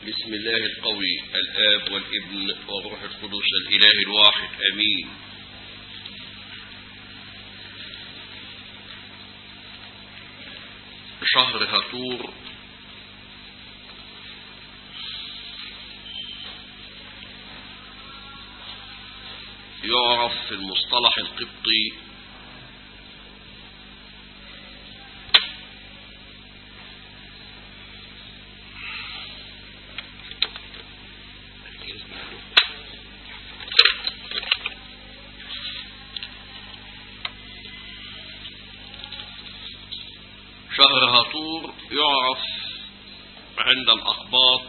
بسم الله القوي الآب والابن والروح القدس الإله الواحد أمين شهر هطور يعرف في المصطلح القبطي شهر هطور يعرف عند الأقباط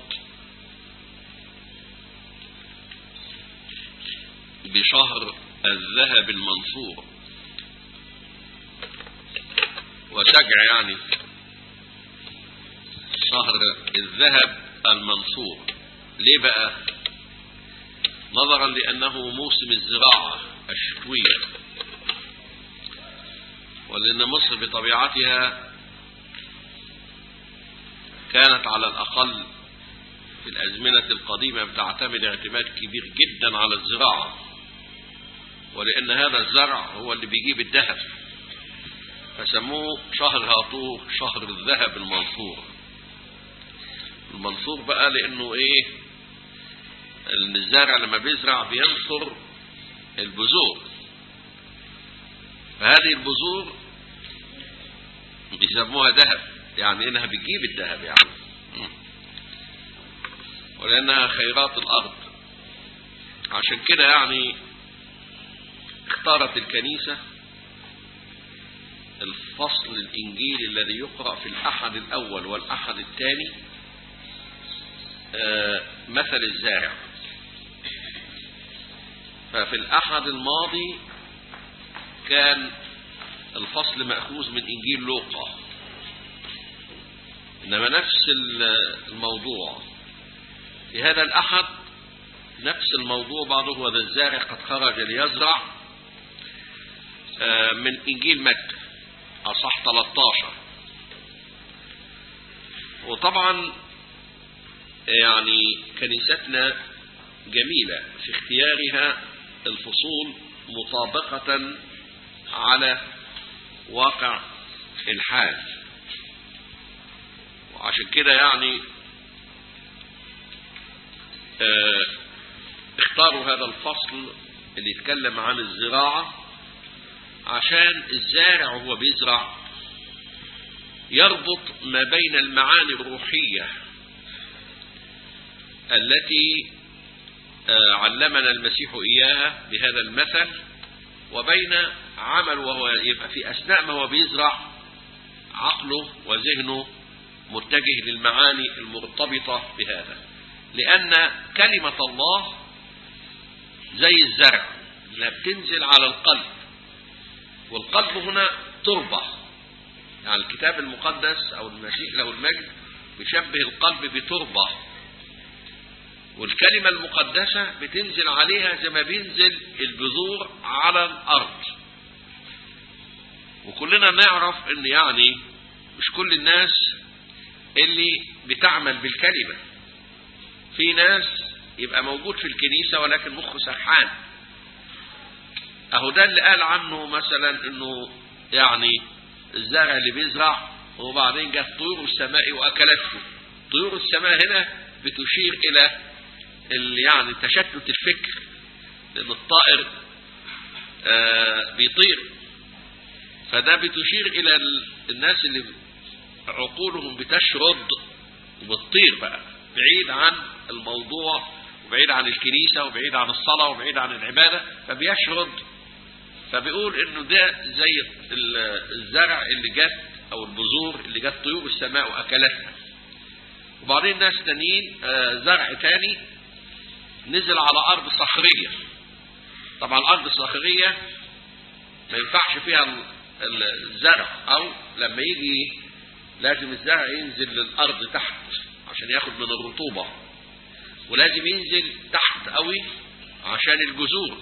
بشهر الذهب المنصور وشجع يعني شهر الذهب المنصور ليه بقى نظرا لأنه موسم الزراعة الشتوية ولأن مصر بطبيعتها كانت على الأقل في الأزمنة القديمة بتعتمد اعتماد كبير جدا على الزراعة ولأن هذا الزرع هو اللي بيجيب الذهب فسموه شهر هاطور شهر الذهب المنصور المنصور بقى لأنه إيه ان الزارع لما بيزرع بينصر البذور فهذه البذور بيسموها ذهب يعني انها بتجيب الذهب يعني ولانها خيرات الارض عشان كده يعني اختارت الكنيسة الفصل الانجيلي الذي يقرأ في الاحد الاول والاحد الثاني مثل الزارع ففي الأحد الماضي كان الفصل مأخوذ من إنجيل لوقا إنما نفس الموضوع في هذا الأحد نفس الموضوع بعضه هو ذا الزارع قد خرج ليزرع من إنجيل مكة أصح 13 وطبعا يعني كنيستنا جميلة في اختيارها الفصول مطابقة على واقع الحال وعشان كده يعني اه اختاروا هذا الفصل اللي يتكلم عن الزراعة عشان الزارع وهو بيزرع يربط ما بين المعاني الروحية التي علمنا المسيح إياها بهذا المثل وبين عمل وهو يبقى في أثناء ما هو بيزرع عقله وذهنه متجه للمعاني المرتبطة بهذا لأن كلمة الله زي الزرع اللي بتنزل على القلب والقلب هنا تربة يعني الكتاب المقدس أو المسيح له المجد بيشبه القلب بتربة والكلمة المقدسة بتنزل عليها زي ما بينزل البذور على الأرض وكلنا نعرف ان يعني مش كل الناس اللي بتعمل بالكلمة في ناس يبقى موجود في الكنيسة ولكن مخه سرحان اهو ده اللي قال عنه مثلا انه يعني الزرع اللي بيزرع وبعدين جت طيور السماء واكلته طيور السماء هنا بتشير الى يعني تشتت الفكر لان الطائر آه بيطير فده بتشير الى الناس اللي عقولهم بتشرد وبتطير بقى بعيد عن الموضوع وبعيد عن الكنيسة وبعيد عن الصلاة وبعيد عن العبادة فبيشرد فبيقول انه ده زي الزرع اللي جت او البذور اللي جت طيور السماء واكلتها وبعدين ناس تانيين آه زرع تاني نزل على ارض صخرية طبعا الارض الصخرية ما ينفعش فيها الزرع او لما يجي لازم الزرع ينزل للارض تحت عشان ياخد من الرطوبة ولازم ينزل تحت قوي عشان الجذور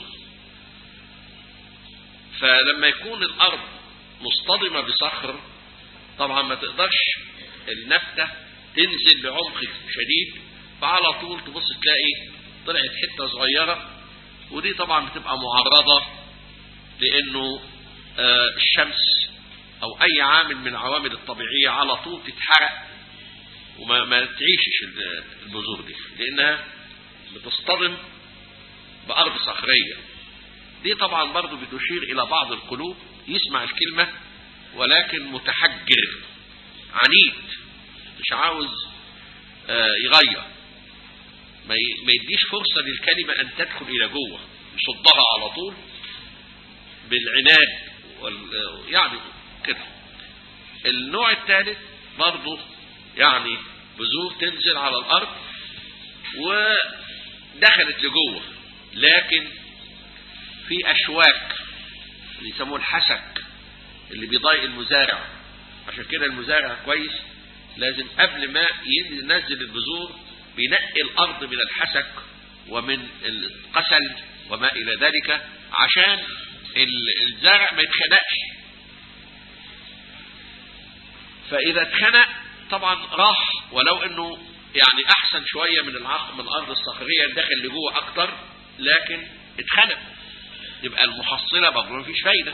فلما يكون الارض مصطدمة بصخر طبعا ما تقدرش النبتة تنزل بعمق شديد فعلى طول تبص تلاقي طلعت حتة صغيرة ودي طبعا بتبقى معرضة لانه آه الشمس او اي عامل من العوامل الطبيعية على طول تتحرق وما ما تعيشش البذور دي لانها بتصطدم بارض صخرية دي طبعا برضو بتشير الى بعض القلوب يسمع الكلمة ولكن متحجر عنيد مش عاوز آه يغير ما يديش فرصة للكلمة ان تدخل الى جوه يصدها على طول بالعناد يعني كده النوع الثالث برضه يعني بذور تنزل على الارض ودخلت لجوه لكن في اشواك اللي يسموه الحسك اللي بيضايق المزارع عشان كده المزارع كويس لازم قبل ما ينزل البذور بينقي الارض من الحسك ومن القسل وما الى ذلك عشان الزرع ما يتخنقش فاذا اتخنق طبعا راح ولو انه يعني احسن شوية من العقل من الارض الصخرية دخل لجوه اكتر لكن اتخنق يبقى المحصلة برضه مفيش فايدة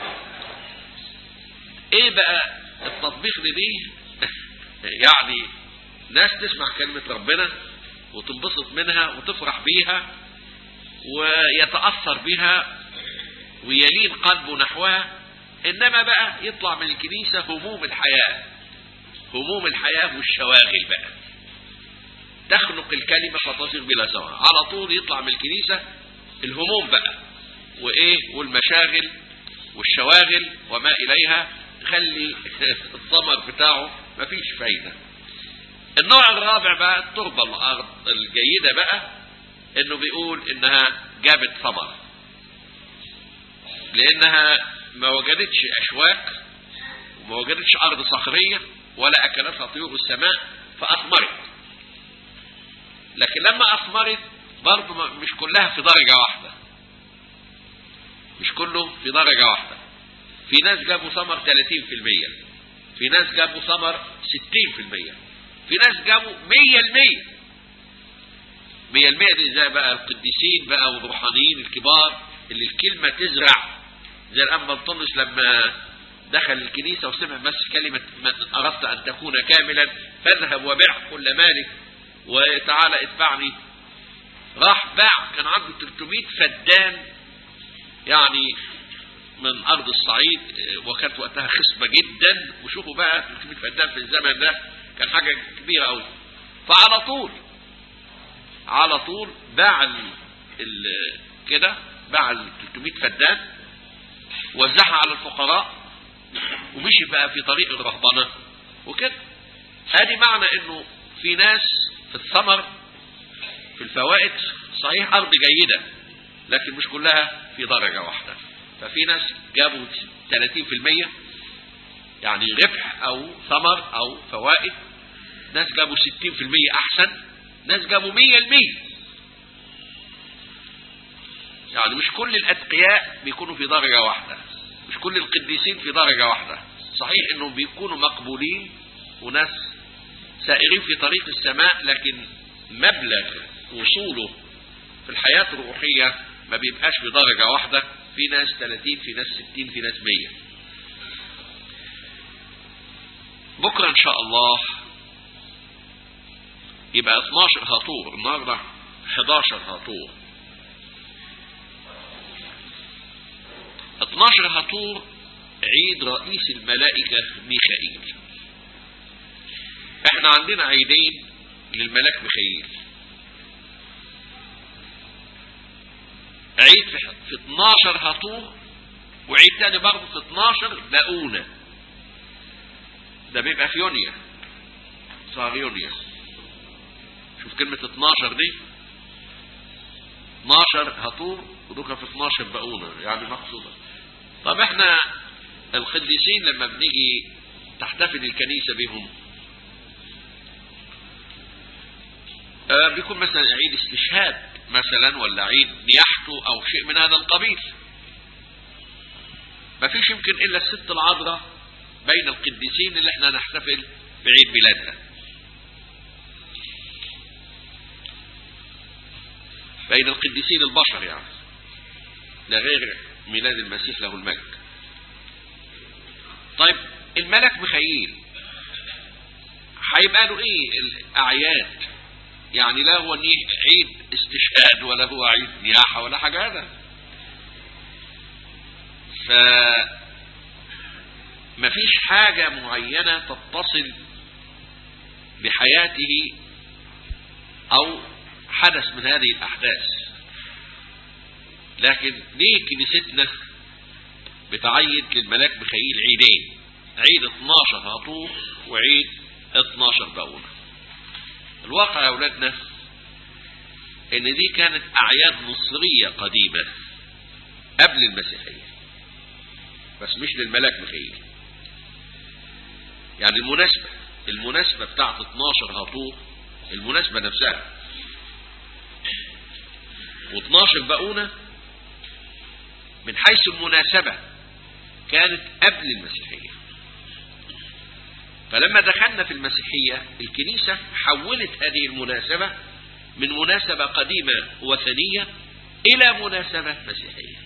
ايه بقى التطبيق دي يعني ناس تسمع كلمة ربنا وتنبسط منها وتفرح بيها ويتأثر بها ويلين قلبه نحوها انما بقى يطلع من الكنيسة هموم الحياة هموم الحياة والشواغل بقى تخنق الكلمة فتصير بلا سواء على طول يطلع من الكنيسة الهموم بقى وايه والمشاغل والشواغل وما اليها تخلي الثمر بتاعه مفيش فايدة النوع الرابع بقى التربة الارض الجيدة بقى انه بيقول انها جابت ثمر لانها ما وجدتش اشواك وما وجدتش ارض صخرية ولا اكلتها طيور السماء فاثمرت لكن لما اثمرت برضه مش كلها في درجة واحدة مش كله في درجة واحدة في ناس جابوا ثمر 30% في ناس جابوا ثمر 60% في ناس جابوا 100% 100% دي زي بقى القديسين بقى والروحانيين الكبار اللي الكلمة تزرع زي الأنبا بطرس لما دخل الكنيسة وسمع بس كلمة من أردت أن تكون كاملا فاذهب وبيع كل مالك وتعالى اتبعني راح باع كان عنده 300 فدان يعني من أرض الصعيد وكانت وقتها خصبة جدا وشوفوا بقى 300 فدان في الزمن ده كان حاجة كبيرة قوي فعلى طول على طول باع ال ال كده باع ال 300 فدان وزعها على الفقراء ومشي بقى في طريق الرهبنة وكده ادي معنى انه في ناس في الثمر في الفوائد صحيح ارض جيدة لكن مش كلها في درجة واحدة ففي ناس جابوا 30% يعني ربح او ثمر او فوائد ناس جابوا 60% احسن ناس جابوا 100% يعني مش كل الاتقياء بيكونوا في درجة واحدة مش كل القديسين في درجة واحدة صحيح انهم بيكونوا مقبولين وناس سائرين في طريق السماء لكن مبلغ وصوله في الحياة الروحية ما بيبقاش في درجة واحدة في ناس 30 في ناس 60 في ناس 100 بكرة ان شاء الله يبقى 12 هطور النهارده 11 هطور 12 هطور عيد رئيس الملائكة ميخائيل احنا عندنا عيدين للملاك ميخائيل عيد في 12 هطور وعيد تاني برضه في 12 باؤونة ده بيبقى في يونيو صار يونيو شوف كلمة 12 دي 12 هطور ودوكا في 12 باؤونة يعني مقصودة طب احنا القديسين لما بنيجي تحتفل الكنيسة بهم آه بيكون مثلا عيد استشهاد مثلا ولا عيد نياحته او شيء من هذا القبيل ما فيش يمكن الا الست العذراء بين القديسين اللي احنا نحتفل بعيد ميلادها بين القديسين البشر يعني ده غير ميلاد المسيح له المجد طيب الملك ميخائيل هيبقى له ايه الاعياد يعني لا هو عيد استشهاد ولا هو عيد نياحة ولا حاجة هذا ف مفيش حاجة معينة تتصل بحياته او حدث من هذه الاحداث لكن ليه كنيستنا بتعيد للملاك ميخائيل عيدين عيد 12 هطوف وعيد 12 باونة الواقع يا اولادنا ان دي كانت اعياد مصرية قديمة قبل المسيحية بس مش للملاك ميخائيل يعني المناسبة المناسبة بتاعت 12 هطوف المناسبة نفسها و12 باونة من حيث المناسبة كانت قبل المسيحية فلما دخلنا في المسيحية الكنيسة حولت هذه المناسبة من مناسبة قديمة وثنية إلى مناسبة مسيحية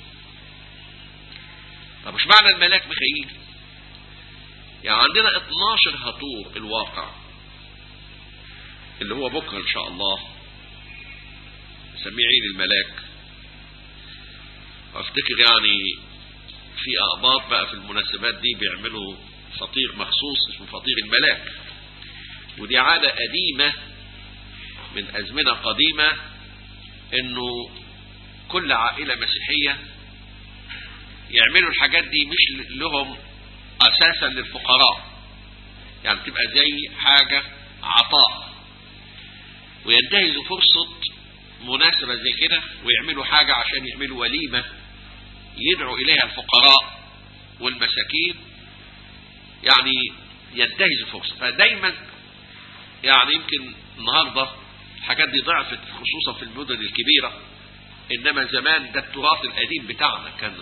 طب مش معنى الملاك ميخائيل يعني عندنا 12 هطور الواقع اللي هو بكرة إن شاء الله نسميه عيد الملاك وافتكر يعني في أقباط بقى في المناسبات دي بيعملوا فطير مخصوص اسمه فطير الملاك ودي عادة قديمة من أزمنة قديمة انه كل عائلة مسيحية يعملوا الحاجات دي مش لهم اساسا للفقراء يعني تبقى زي حاجة عطاء وينتهزوا فرصة مناسبة زي كده ويعملوا حاجة عشان يعملوا وليمة يدعو إليها الفقراء والمساكين يعني ينتهزوا فرصة فدايما يعني يمكن النهاردة الحاجات دي ضعفت خصوصا في المدن الكبيرة إنما زمان ده التراث القديم بتاعنا كان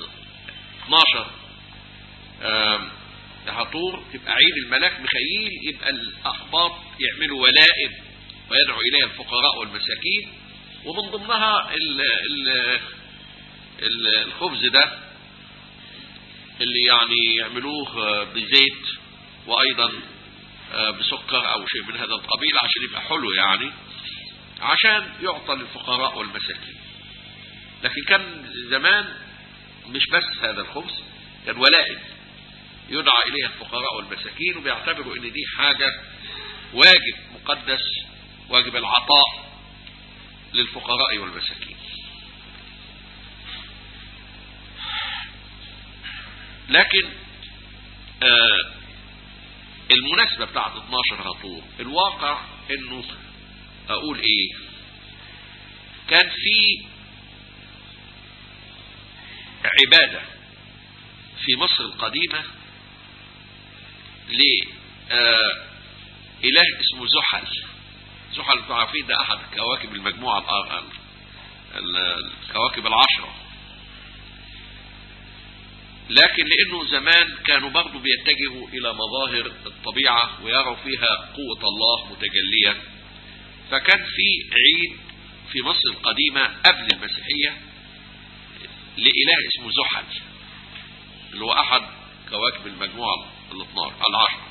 12 هطور تبقى عيد الملاك مخيل يبقى الأخباط يعملوا ولائم ويدعو إليها الفقراء والمساكين ومن ضمنها ال ال ال الخبز ده اللي يعني يعملوه بزيت وأيضا بسكر أو شيء من هذا القبيل عشان يبقى حلو يعني عشان يعطى للفقراء والمساكين لكن كان زمان مش بس هذا الخبز كان ولائم يدعى إليها الفقراء والمساكين وبيعتبروا ان دي حاجة واجب مقدس واجب العطاء للفقراء والمساكين لكن آه المناسبة بتاعت 12 هطور الواقع انه اقول ايه كان في عبادة في مصر القديمة لإله اسمه زحل زحل انتوا عارفين ده أحد كواكب المجموعة الكواكب العشرة لكن لأنه زمان كانوا برضو بيتجهوا إلى مظاهر الطبيعة ويروا فيها قوة الله متجلية فكان في عيد في مصر القديمة قبل المسيحية لإله اسمه زحل اللي هو أحد كواكب المجموعة الاثنار العشر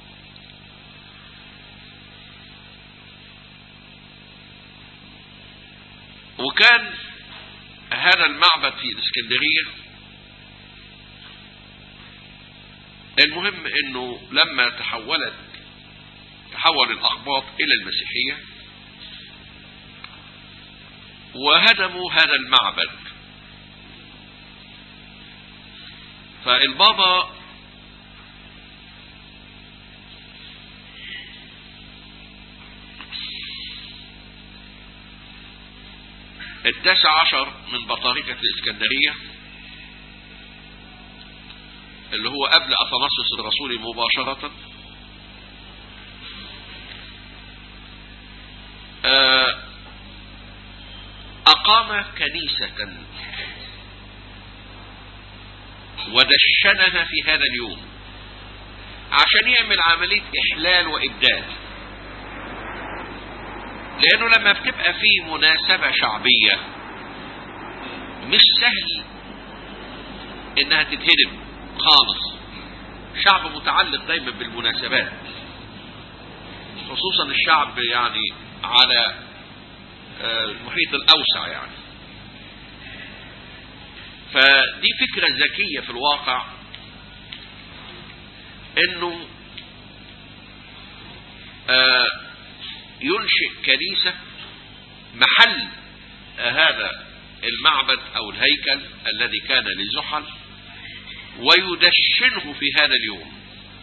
وكان هذا المعبد في الاسكندرية المهم انه لما تحولت تحول الاخباط الى المسيحية وهدموا هذا المعبد فالبابا التاسع عشر من بطاركة الإسكندرية اللي هو قبل أثناسيوس الرسول مباشرة أقام كنيسة ودشنها في هذا اليوم عشان يعمل عملية إحلال وإبدال لانه لما بتبقى في مناسبة شعبية مش سهل انها تتهدم خالص الشعب متعلق دايما بالمناسبات خصوصا الشعب يعني على المحيط الاوسع يعني فدي فكرة ذكية في الواقع انه ينشئ كنيسة محل هذا المعبد او الهيكل الذي كان لزحل ويدشنه في هذا اليوم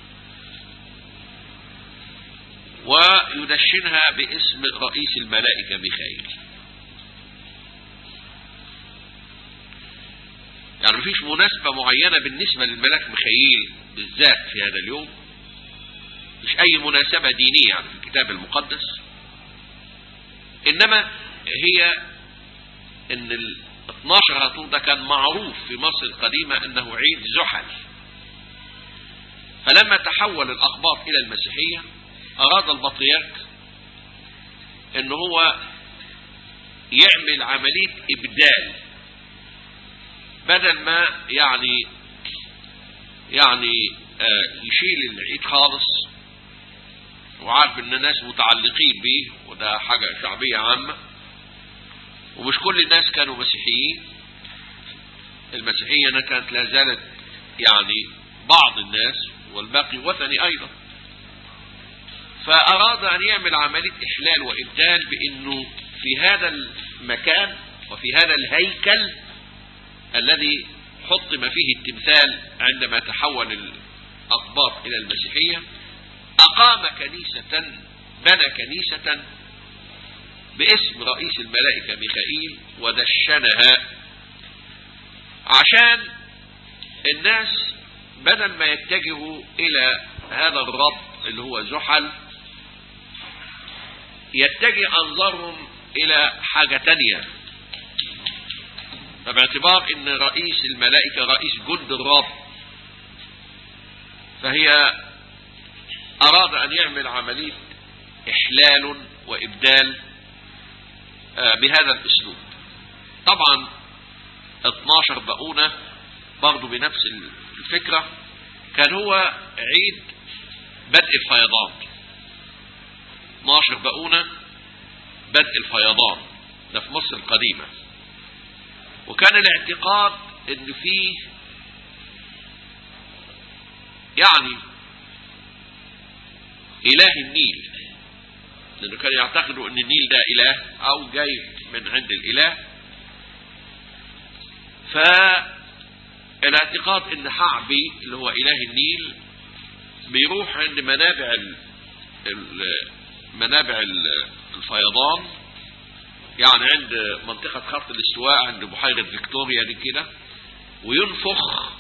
ويدشنها باسم رئيس الملائكة ميخائيل يعني مفيش مناسبة معينة بالنسبة للملاك ميخائيل بالذات في هذا اليوم مش اي مناسبة دينية يعني في الكتاب المقدس انما هي ان ال 12 هاتور ده كان معروف في مصر القديمة انه عيد زحل فلما تحول الاقباط الى المسيحية اراد البطريرك ان هو يعمل عملية ابدال بدل ما يعني يعني آه يشيل العيد خالص وعارف ان الناس متعلقين بيه وده حاجة شعبية عامة ومش كل الناس كانوا مسيحيين المسيحية كانت لا زالت يعني بعض الناس والباقي وثني ايضا فاراد ان يعمل عملية احلال وابدال بانه في هذا المكان وفي هذا الهيكل الذي حطم فيه التمثال عندما تحول الاقباط الى المسيحية اقام كنيسة بنى كنيسة باسم رئيس الملائكة ميخائيل ودشنها عشان الناس بدل ما يتجهوا الى هذا الرب اللي هو زحل يتجه انظارهم الى حاجة تانية فباعتبار ان رئيس الملائكة رئيس جند الرب فهي اراد ان يعمل عملية احلال وابدال بهذا الاسلوب طبعا 12 بقونة برضو بنفس الفكرة كان هو عيد بدء الفيضان 12 بقونة بدء الفيضان ده في مصر القديمة وكان الاعتقاد ان فيه يعني اله النيل لانه كانوا يعتقدوا ان النيل ده اله او جاي من عند الاله فالاعتقاد ان حعبي اللي هو اله النيل بيروح عند منابع ال... ال... منابع الفيضان يعني عند منطقة خط الاستواء عند بحيرة فيكتوريا دي كده وينفخ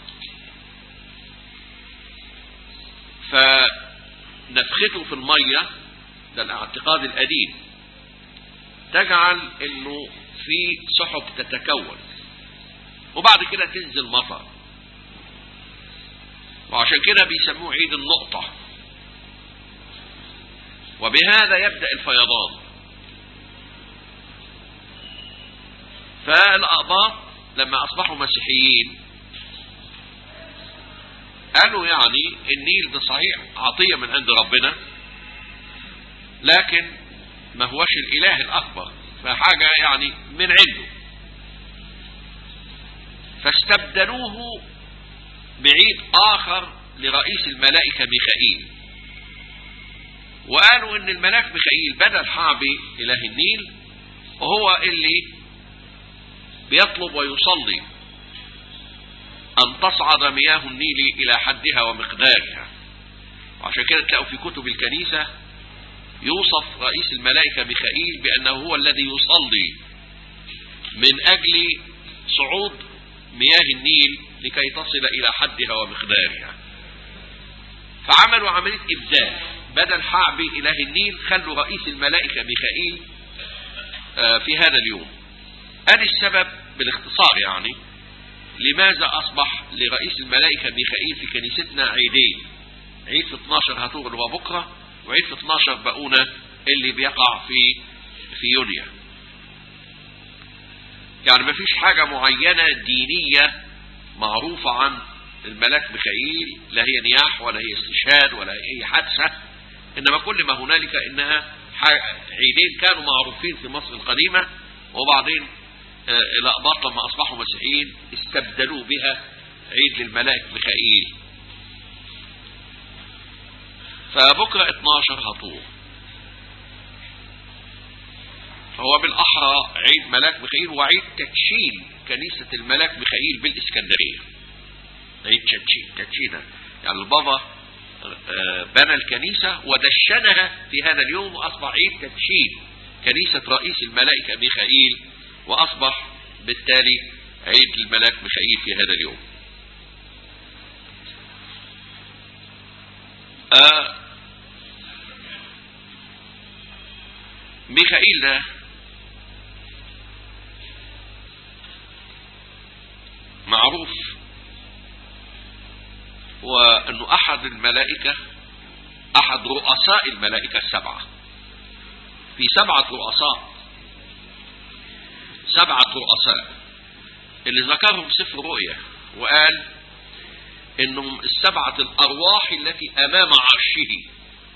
فنفخته في المية ده الاعتقاد القديم تجعل انه في سحب تتكون وبعد كده تنزل مطر وعشان كده بيسموه عيد النقطة وبهذا يبدأ الفيضان فالأقباط لما أصبحوا مسيحيين قالوا يعني النيل ده صحيح عطية من عند ربنا لكن ما هوش الإله الأكبر فحاجة يعني من عنده فاستبدلوه بعيد آخر لرئيس الملائكة ميخائيل وقالوا ان الملاك ميخائيل بدل حعبي إله النيل وهو اللي بيطلب ويصلي أن تصعد مياه النيل إلى حدها ومقدارها وعشان كده تلاقوا في كتب الكنيسة يوصف رئيس الملائكة ميخائيل بأنه هو الذي يصلي من أجل صعود مياه النيل لكي تصل إلى حدها ومقدارها فعملوا عملية إبدال بدل حعب إله النيل خلوا رئيس الملائكة ميخائيل في هذا اليوم ادي السبب بالاختصار يعني لماذا اصبح لرئيس الملائكة ميخائيل في كنيستنا عيدين عيد في 12 هاتور اللي هو بكرة وعيد في 12 بقونة اللي بيقع في في يونيو يعني ما فيش حاجة معينة دينية معروفة عن الملاك ميخائيل لا هي نياح ولا هي استشهاد ولا هي أي حادثة إنما كل ما هنالك إنها عيدين كانوا معروفين في مصر القديمة وبعدين الأقباط لما أصبحوا مسيحيين استبدلوا بها عيد للملائك ميخائيل فبكرة 12 هطور فهو بالأحرى عيد ملاك ميخائيل وعيد تدشين كنيسة الملاك ميخائيل بالإسكندرية عيد تدشين تدشينها يعني البابا بنى الكنيسة ودشنها في هذا اليوم وأصبح عيد تدشين كنيسة رئيس الملائكة ميخائيل وأصبح بالتالي عيد الملاك ميخائيل في هذا اليوم آه ميخائيل ده معروف وأنه أحد الملائكة أحد رؤساء الملائكة السبعة في سبعة رؤساء سبعة رؤساء اللي ذكرهم سفر رؤيا وقال انهم السبعة الارواح التي امام عرشه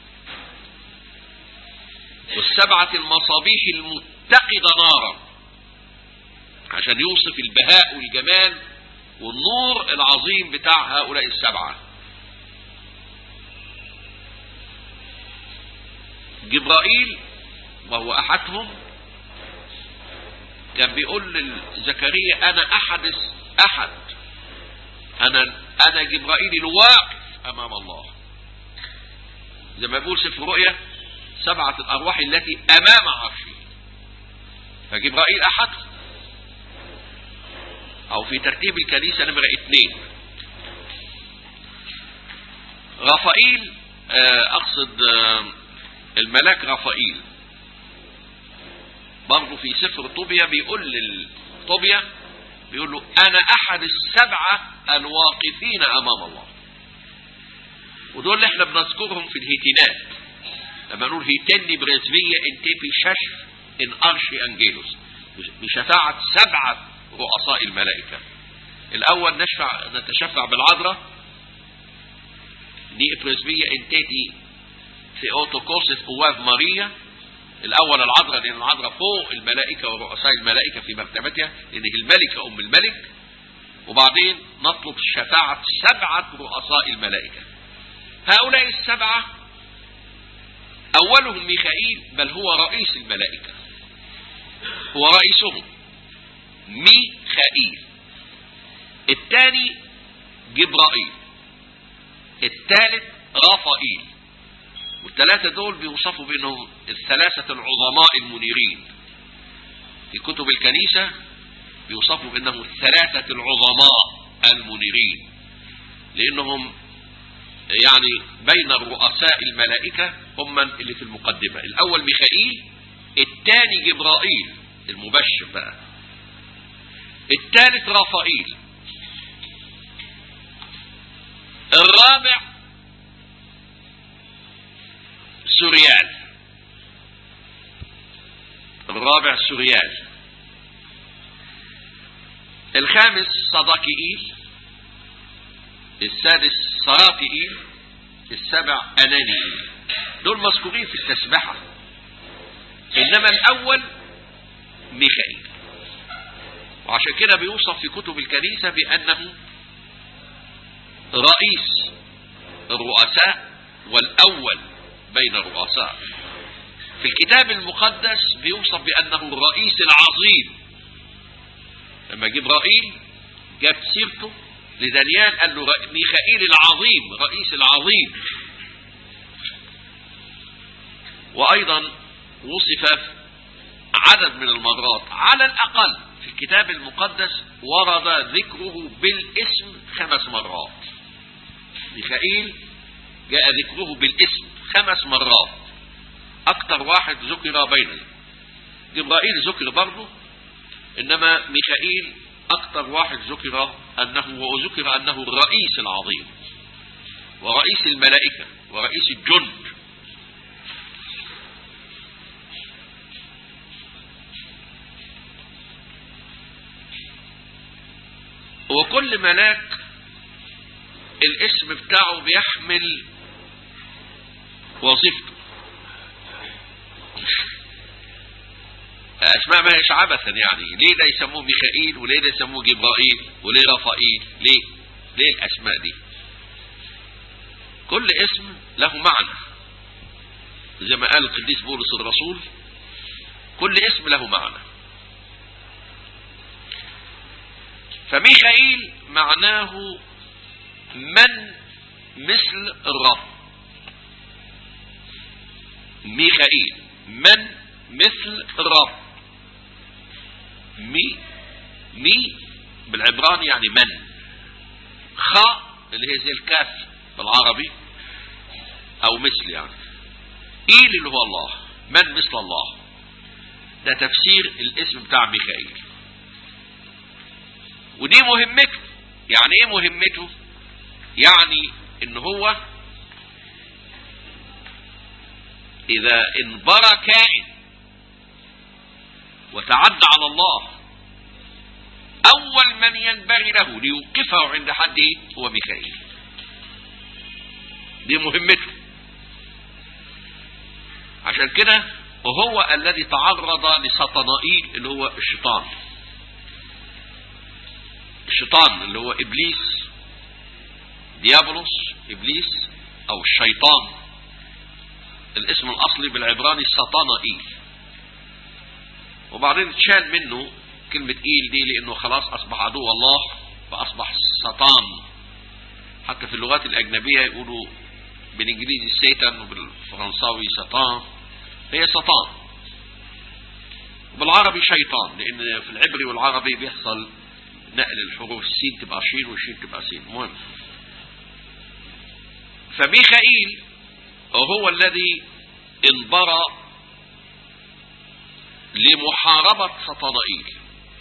والسبعة المصابيح المتقدة نارا عشان يوصف البهاء والجمال والنور العظيم بتاع هؤلاء السبعة جبرائيل وهو احدهم كان بيقول لزكريا انا احد احد انا انا جبرائيل الواقف امام الله زي ما بيقول سفر رؤيا سبعة الارواح التي امام عرشه فجبرائيل احد او في ترتيب الكنيسة نمرة اثنين رفائيل اقصد الملاك رفائيل برضه في سفر طوبيا بيقول لطوبيا بيقول له انا احد السبعة الواقفين امام الله ودول اللي احنا بنذكرهم في الهيتينات لما نقول هيتني برزبية انتيبي ششف ان ارشي انجيلوس بشفاعة سبعة رؤساء الملائكة الاول نشفع نتشفع بالعذراء دي برزبية انتيتي في اوتوكوسف قواف ماريا الاول العذراء لان العذراء فوق الملائكة ورؤساء الملائكة في مرتبتها لان هي الملكة ام الملك وبعدين نطلب شفاعة سبعة رؤساء الملائكة هؤلاء السبعة اولهم ميخائيل بل هو رئيس الملائكة هو رئيسهم ميخائيل الثاني جبرائيل الثالث رافائيل والثلاثة دول بيوصفوا بأنهم الثلاثة العظماء المنيرين في كتب الكنيسة بيوصفوا بأنهم الثلاثة العظماء المنيرين لأنهم يعني بين الرؤساء الملائكة هم اللي في المقدمة الأول ميخائيل الثاني جبرائيل المبشر بقى الثالث رافائيل الرابع سوريال الرابع سوريال الخامس صداكيئيل السادس سراتيئيل السابع أنانيئيل دول مذكورين في التسبحة إنما الأول ميخائيل وعشان كده بيوصف في كتب الكنيسة بأنه رئيس الرؤساء والأول بين الرؤساء في الكتاب المقدس بيوصف بأنه الرئيس العظيم لما جبرائيل جاب سيرته لدانيال قال له ميخائيل العظيم رئيس العظيم وأيضا وصف عدد من المرات على الأقل في الكتاب المقدس ورد ذكره بالاسم خمس مرات ميخائيل جاء ذكره بالاسم خمس مرات اكتر واحد ذكر بيننا جبرائيل ذكر برضه انما ميخائيل اكتر واحد ذكر انه وذكر انه الرئيس العظيم ورئيس الملائكة ورئيس الجند وكل ملاك الاسم بتاعه بيحمل وظيفته اسماء ما هيش عبثا يعني ليه ده يسموه ميخائيل وليه ده يسموه جبرائيل وليه رفائيل ليه ليه الاسماء دي كل اسم له معنى زي ما قال القديس بولس الرسول كل اسم له معنى فميخائيل معناه من مثل الرب ميخائيل من مثل الرب مي مي بالعبراني يعني من خاء اللي هي زي الكاف بالعربي او مثل يعني ايل اللي هو الله من مثل الله ده تفسير الاسم بتاع ميخائيل ودي مهمته يعني ايه مهمته يعني ان هو اذا انبرى كائن وتعدى على الله اول من ينبغي له ليوقفه عند حده هو ميخائيل دي مهمته عشان كده وهو الذي تعرض لسطنائيل اللي هو الشيطان الشيطان اللي هو ابليس ديابولوس ابليس او الشيطان الاسم الاصلي بالعبراني سطنائيل وبعدين اتشال منه كلمة ايل دي لانه خلاص اصبح عدو الله فاصبح سطان حتى في اللغات الاجنبية يقولوا بالانجليزي سيتان وبالفرنساوي سطان هي سطان وبالعربي شيطان لان في العبري والعربي بيحصل نقل الحروف السين تبقى شين والشين تبقى سين مهم فميخائيل هو الذي انبرى لمحاربة سطنائيل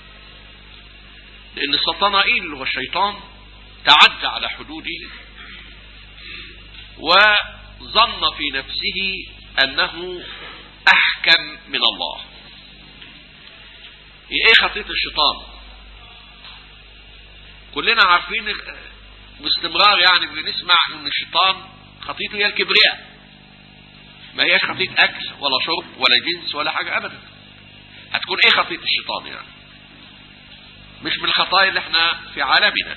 لأن سطنائيل اللي هو الشيطان تعدى على حدوده وظن في نفسه أنه أحكم من الله ايه خطية الشيطان كلنا عارفين باستمرار يعني بنسمع ان الشيطان خطيته هي الكبرياء ما هياش خطية اكل ولا شرب ولا جنس ولا حاجة ابدا هتكون ايه خطية الشيطان يعني مش من الخطايا اللي احنا في عالمنا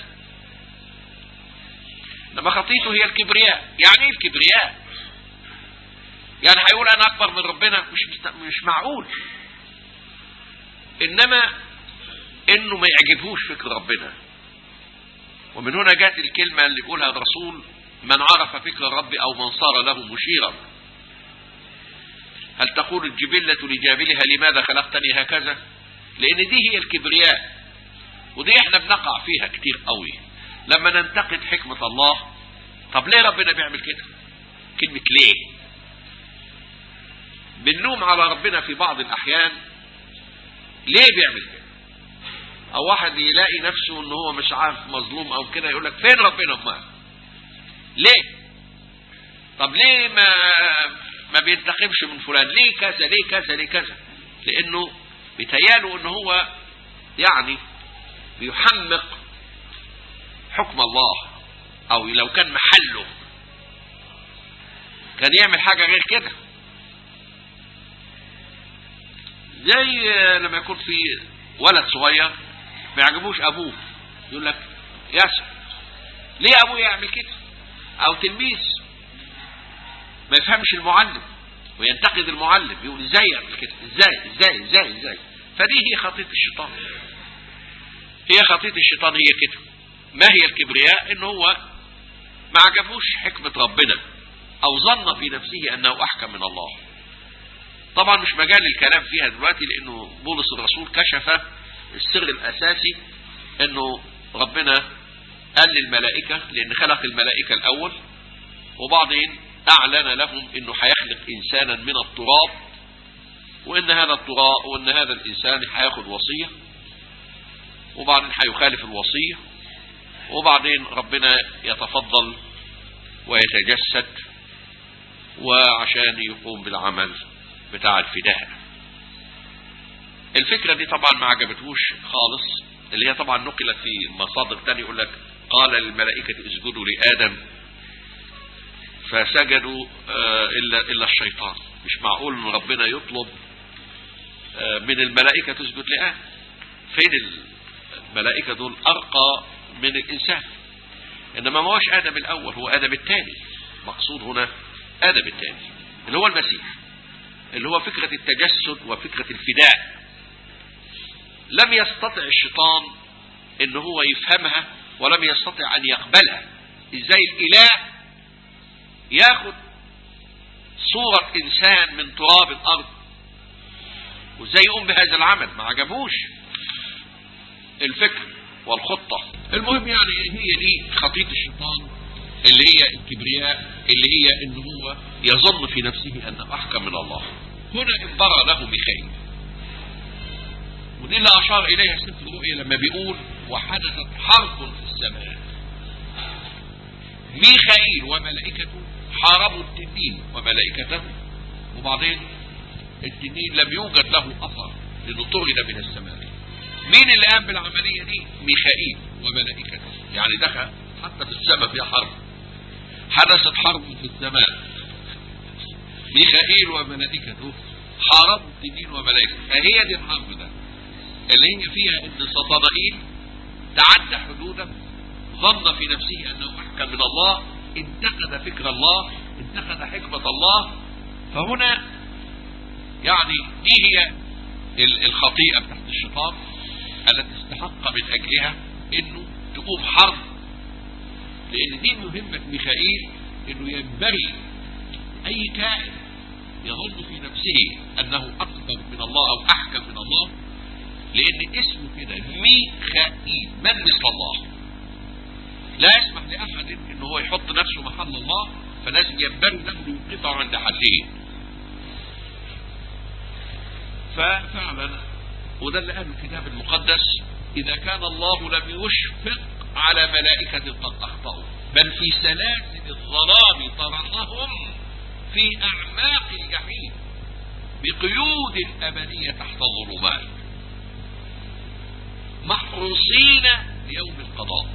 لما خطيته هي الكبرياء يعني ايه الكبرياء يعني هيقول انا اكبر من ربنا مش مست... مش معقول انما انه ما يعجبهوش فكر ربنا ومن هنا جاءت الكلمة اللي يقولها الرسول من عرف فكر الرب او من صار له مشيرا هل تقول الجبلة لجابلها لماذا خلقتني هكذا لان دي هي الكبرياء ودي احنا بنقع فيها كتير قوي لما ننتقد حكمة الله طب ليه ربنا بيعمل كده كلمة ليه بنلوم على ربنا في بعض الاحيان ليه بيعمل كده او واحد يلاقي نفسه ان هو مش عارف مظلوم او كده يقول لك فين ربنا ما ليه طب ليه ما ما بينتقمش من فلان ليه كذا ليه كذا ليه كذا لانه بيتهياله ان هو يعني بيحمق حكم الله او لو كان محله كان يعمل حاجة غير كده زي لما يكون في ولد صغير ما يعجبوش ابوه يقول لك ياسر ليه ابوه يعمل كده او تلميذ ما يفهمش المعلم وينتقد المعلم يقول ازاي يعمل كده ازاي ازاي ازاي ازاي فدي هي خطية الشيطان هي خطية الشيطان هي كده ما هي الكبرياء ان هو ما عجبوش حكمة ربنا او ظن في نفسه انه احكم من الله طبعا مش مجال الكلام فيها دلوقتي لانه بولس الرسول كشف السر الاساسي انه ربنا قال للملائكة لان خلق الملائكة الاول وبعدين اعلن لهم انه هيخلق انسانا من التراب وان هذا التراب وان هذا الانسان هياخد وصية وبعدين هيخالف الوصية وبعدين ربنا يتفضل ويتجسد وعشان يقوم بالعمل بتاع الفداء الفكرة دي طبعا ما عجبتهوش خالص اللي هي طبعا نقلت في مصادر تانية يقول لك قال للملائكة اسجدوا لآدم فسجدوا آه، إلا, إلا الشيطان مش معقول ان ربنا يطلب آه، من الملائكة تسجد لآدم فين الملائكة دول أرقى من الإنسان إنما ما هوش آدم الأول هو آدم الثاني مقصود هنا آدم الثاني اللي هو المسيح اللي هو فكرة التجسد وفكرة الفداء لم يستطع الشيطان ان هو يفهمها ولم يستطع ان يقبلها ازاي الاله ياخد صورة انسان من تراب الارض وازاي يقوم بهذا العمل ما عجبوش الفكر والخطة المهم يعني هي دي خطية الشيطان اللي هي الكبرياء اللي هي ان هو يظن في نفسه انه احكم من الله هنا انبرى له ميخائيل ودي اللي اشار اليها سفر الرؤيا لما بيقول وحدثت حرب في السماء ميخائيل وملائكته حاربوا التنين وملائكته وبعدين التنين لم يوجد له اثر لانه طرد من السماء مين اللي قام بالعمليه دي ميخائيل وملائكته يعني دخل حتى في السماء فيها حرب حدثت حرب في السماء ميخائيل وملائكته حاربوا التنين وملائكته فهي دي الحرب ده اللي هي فيها ان سطنائيل تعدى حدوده ظن في نفسه انه احكم من الله انتقد فكر الله انتقد حكمة الله فهنا يعني دي هي الخطيئة بتاعت الشيطان التي استحق من اجلها انه تقوم حرب لان دي مهمة ميخائيل انه ينبغي اي كائن يظن في نفسه انه اكبر من الله او احكم من الله لان اسمه كده ميخائيل من مثل الله لا يسمح لاحد ان هو يحط نفسه محل الله فلازم ينبغي له يوقفه عند حده ففعلا وده اللي قاله الكتاب المقدس اذا كان الله لم يشفق على ملائكة قد اخطأوا بل في سلاسل الظلام طرحهم في اعماق الجحيم بقيود ابدية تحت الظلمات محروسين ليوم القضاء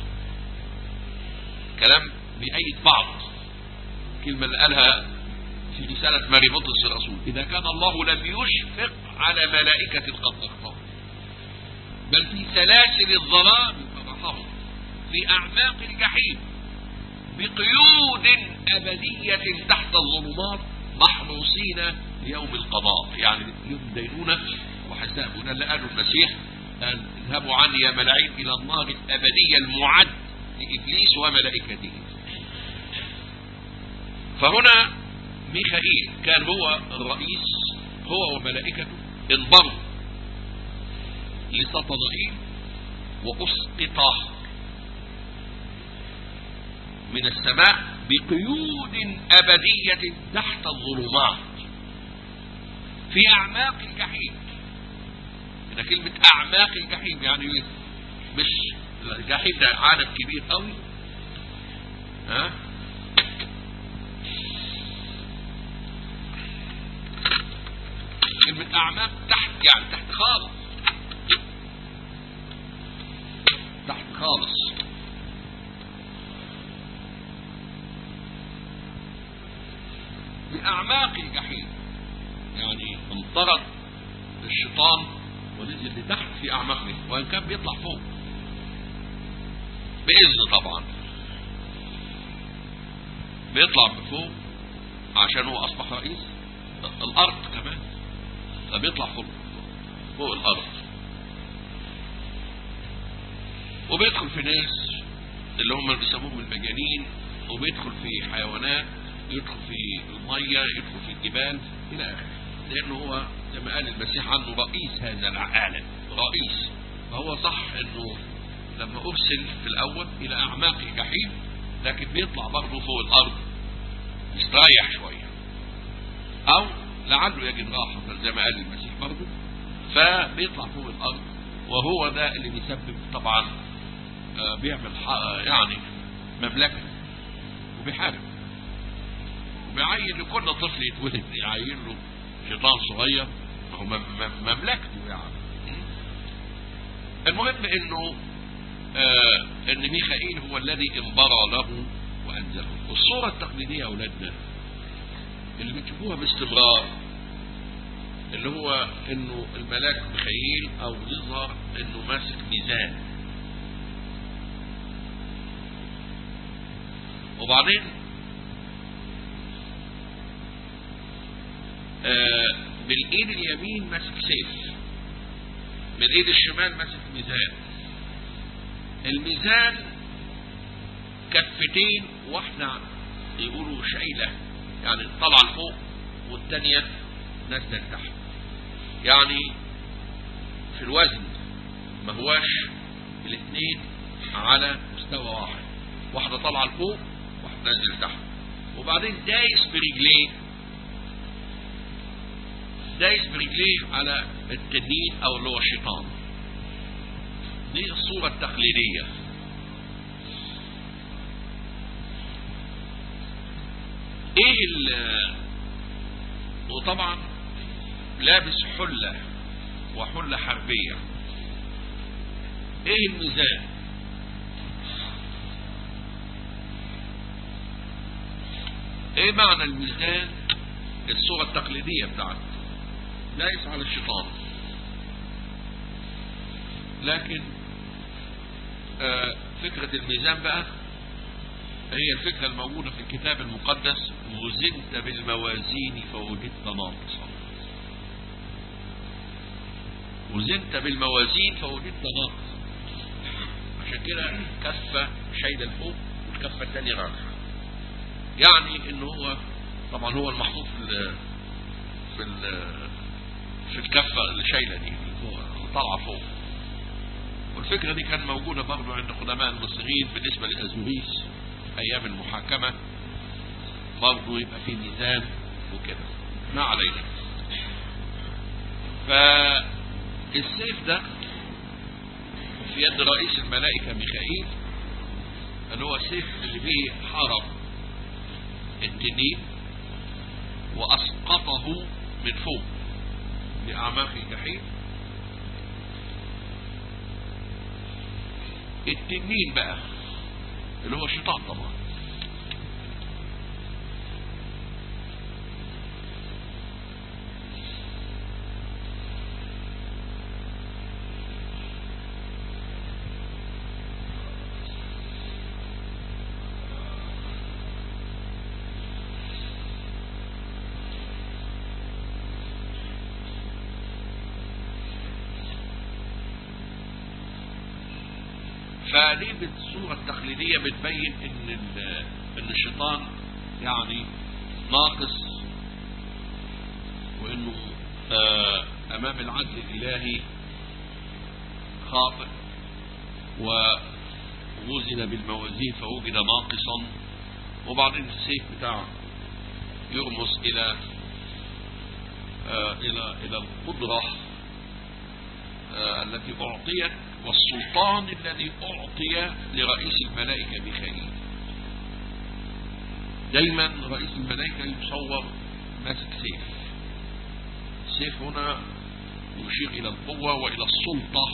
كلام بأيد بعض كلمة اللي قالها في رسالة ماري بطرس الرسول إذا كان الله لم يشفق على ملائكة قد أخطأوا بل في سلاسل الظلام فرحهم في أعماق الجحيم بقيود أبدية تحت الظلمات محروسين ليوم القضاء يعني يوم دينونة وحساب ده اللي قاله المسيح قال اذهبوا عني يا ملاعين إلى النار الأبدية المعد لإبليس وملائكته فهنا ميخائيل كان هو الرئيس هو وملائكته انضموا لسطنائيل وأسقط من السماء بقيود أبدية تحت الظلمات في أعماق الجحيم هنا كلمة أعماق الجحيم يعني مش الجحيم ده عالم كبير قوي ها كلمة أعماق تحت يعني تحت خالص تحت خالص بأعماق الجحيم يعني انطرد الشيطان ونزل لتحت في أعماق وإن كان بيطلع فوق بإذن طبعا بيطلع بفوق عشان هو أصبح رئيس الأرض كمان فبيطلع فوق فوق الأرض وبيدخل في ناس اللي هم اللي بيسموهم المجانين وبيدخل في حيوانات يدخل في المية يدخل في الجبال إلى آخره لأنه هو زي ما قال المسيح عنه رئيس هذا العالم رئيس فهو صح أنه لما أرسل في الأول إلى أعماق الجحيم لكن بيطلع برضه فوق الأرض يستريح شوية أو لعله يجد راحة زي ما قال المسيح برضه فبيطلع فوق الأرض وهو ده اللي بيسبب طبعا آه بيعمل يعني مملكة وبيحارب وبيعين لكل طفل يتولد يعين له شيطان صغير هو مملكته يعني المهم انه آه ان ميخائيل هو الذي انبرى له وانزله والصورة التقليدية يا اولادنا اللي بتشوفوها باستمرار اللي هو انه الملاك ميخائيل او يظهر انه ماسك ميزان وبعدين آه بالايد اليمين ماسك سيف بالايد الشمال ماسك ميزان الميزان كفتين واحدة يقولوا شايلة يعني طالعة لفوق والتانية نازلة لتحت يعني في الوزن ما هواش الاثنين على مستوى واحد واحدة طالعة لفوق واحدة نازلة لتحت وبعدين دايس برجليه دايس برجليه على التنين او اللي هو الشيطان دي الصورة التقليدية ايه ال وطبعا لابس حلة وحلة حربية ايه الميزان ايه معنى الميزان الصورة التقليدية بتاعته دايس على الشيطان لكن آه فكرة الميزان بقى هي الفكرة الموجودة في الكتاب المقدس وزنت بالموازين فوجدت ناقصا وزنت بالموازين فوجدت ناقصا عشان كده كفة شايلة لفوق والكفة الثانية راجعة يعني ان هو طبعا هو المحطوط في ال في ال في الكفة اللي شايلة دي طالعة فوق والفكرة دي كان موجودة برضو عند قدماء المصريين بالنسبة لأزوريس أيام المحاكمة برضو يبقى في ميزان وكده ما علينا فالسيف ده في يد رئيس الملائكة ميخائيل اللي هو السيف اللي فيه حرب التنين وأسقطه من فوق لأعماق الجحيم التنين بقى اللي هو الشيطان طبعا فدي بالصورة التقليدية بتبين ان ان الشيطان يعني ناقص وانه آه امام العدل الالهي خاطئ ووزن بالموازين فوجد ناقصا وبعدين السيف بتاعه يرمز الى آه الى الى القدرة آه التي اعطيت والسلطان الذي أعطي لرئيس الملائكة ميخائيل دايما رئيس الملائكة يصور ماسك سيف السيف هنا يشير إلى القوة وإلى السلطة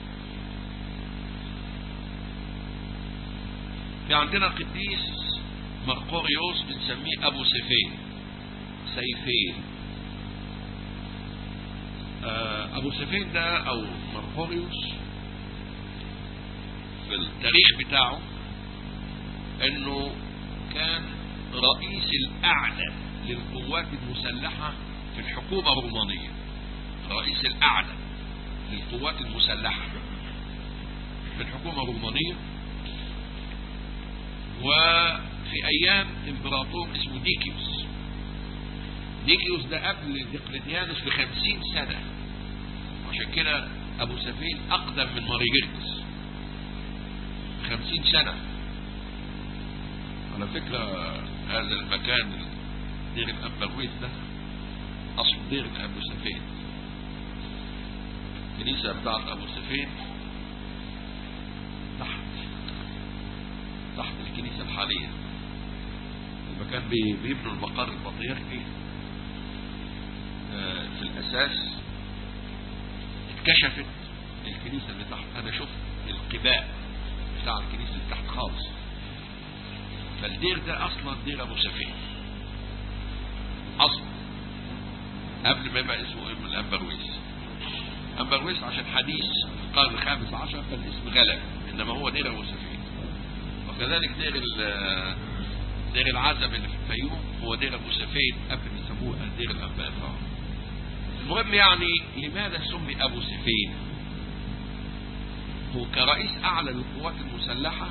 في عندنا قديس مرقوريوس بنسميه أبو سيفين سيفين أبو سيفين ده أو مرقوريوس في التاريخ بتاعه انه كان رئيس الاعلى للقوات المسلحة في الحكومة الرومانية رئيس الاعلى للقوات المسلحة في الحكومة الرومانية وفي ايام امبراطور اسمه ديكيوس ديكيوس ده قبل ديقلتيانوس بخمسين سنة عشان كده ابو سفين اقدم من ماريجيرتس خمسين سنة على فكرة هذا المكان دير الأنبويت ده أصل دير أبو سفين الكنيسة بتاعت أبو سفين تحت تحت الكنيسة الحالية المكان بيبنوا المقر البطريركي في الأساس اتكشفت الكنيسة اللي تحت أنا شفت القباء بتاع الكنيسة اللي تحت خالص فالدير ده أصلا دير أبو سفين أصلا قبل ما يبقى اسمه ابن الأمبرويس أمبرويس عشان حديث في القرن الخامس عشر فالاسم غلب إنما هو دير أبو سفين وكذلك دير ال- دير العزب اللي في الفيوم هو دير أبو سفين قبل ما يسموه دير الأنباء المهم يعني لماذا سمي أبو سفين هو كرئيس أعلى للقوات المسلحة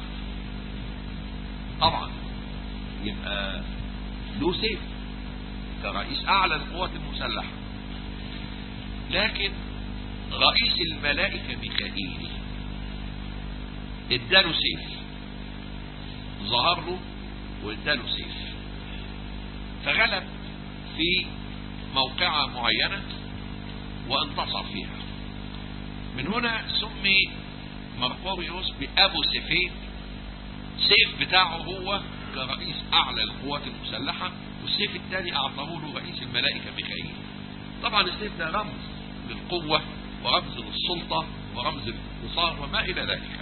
طبعا يبقى له سيف كرئيس أعلى للقوات المسلحة لكن رئيس الملائكة ميكائيل اداله سيف ظهر له واداله سيف فغلب في موقعة معينة وانتصر فيها من هنا سمي مرقوريوس بأبو سيفين سيف بتاعه هو كرئيس أعلى القوات المسلحة والسيف الثاني أعطاه له رئيس الملائكة ميكائيل طبعا السيف ده رمز للقوة ورمز للسلطة ورمز للانتصار وما إلى ذلك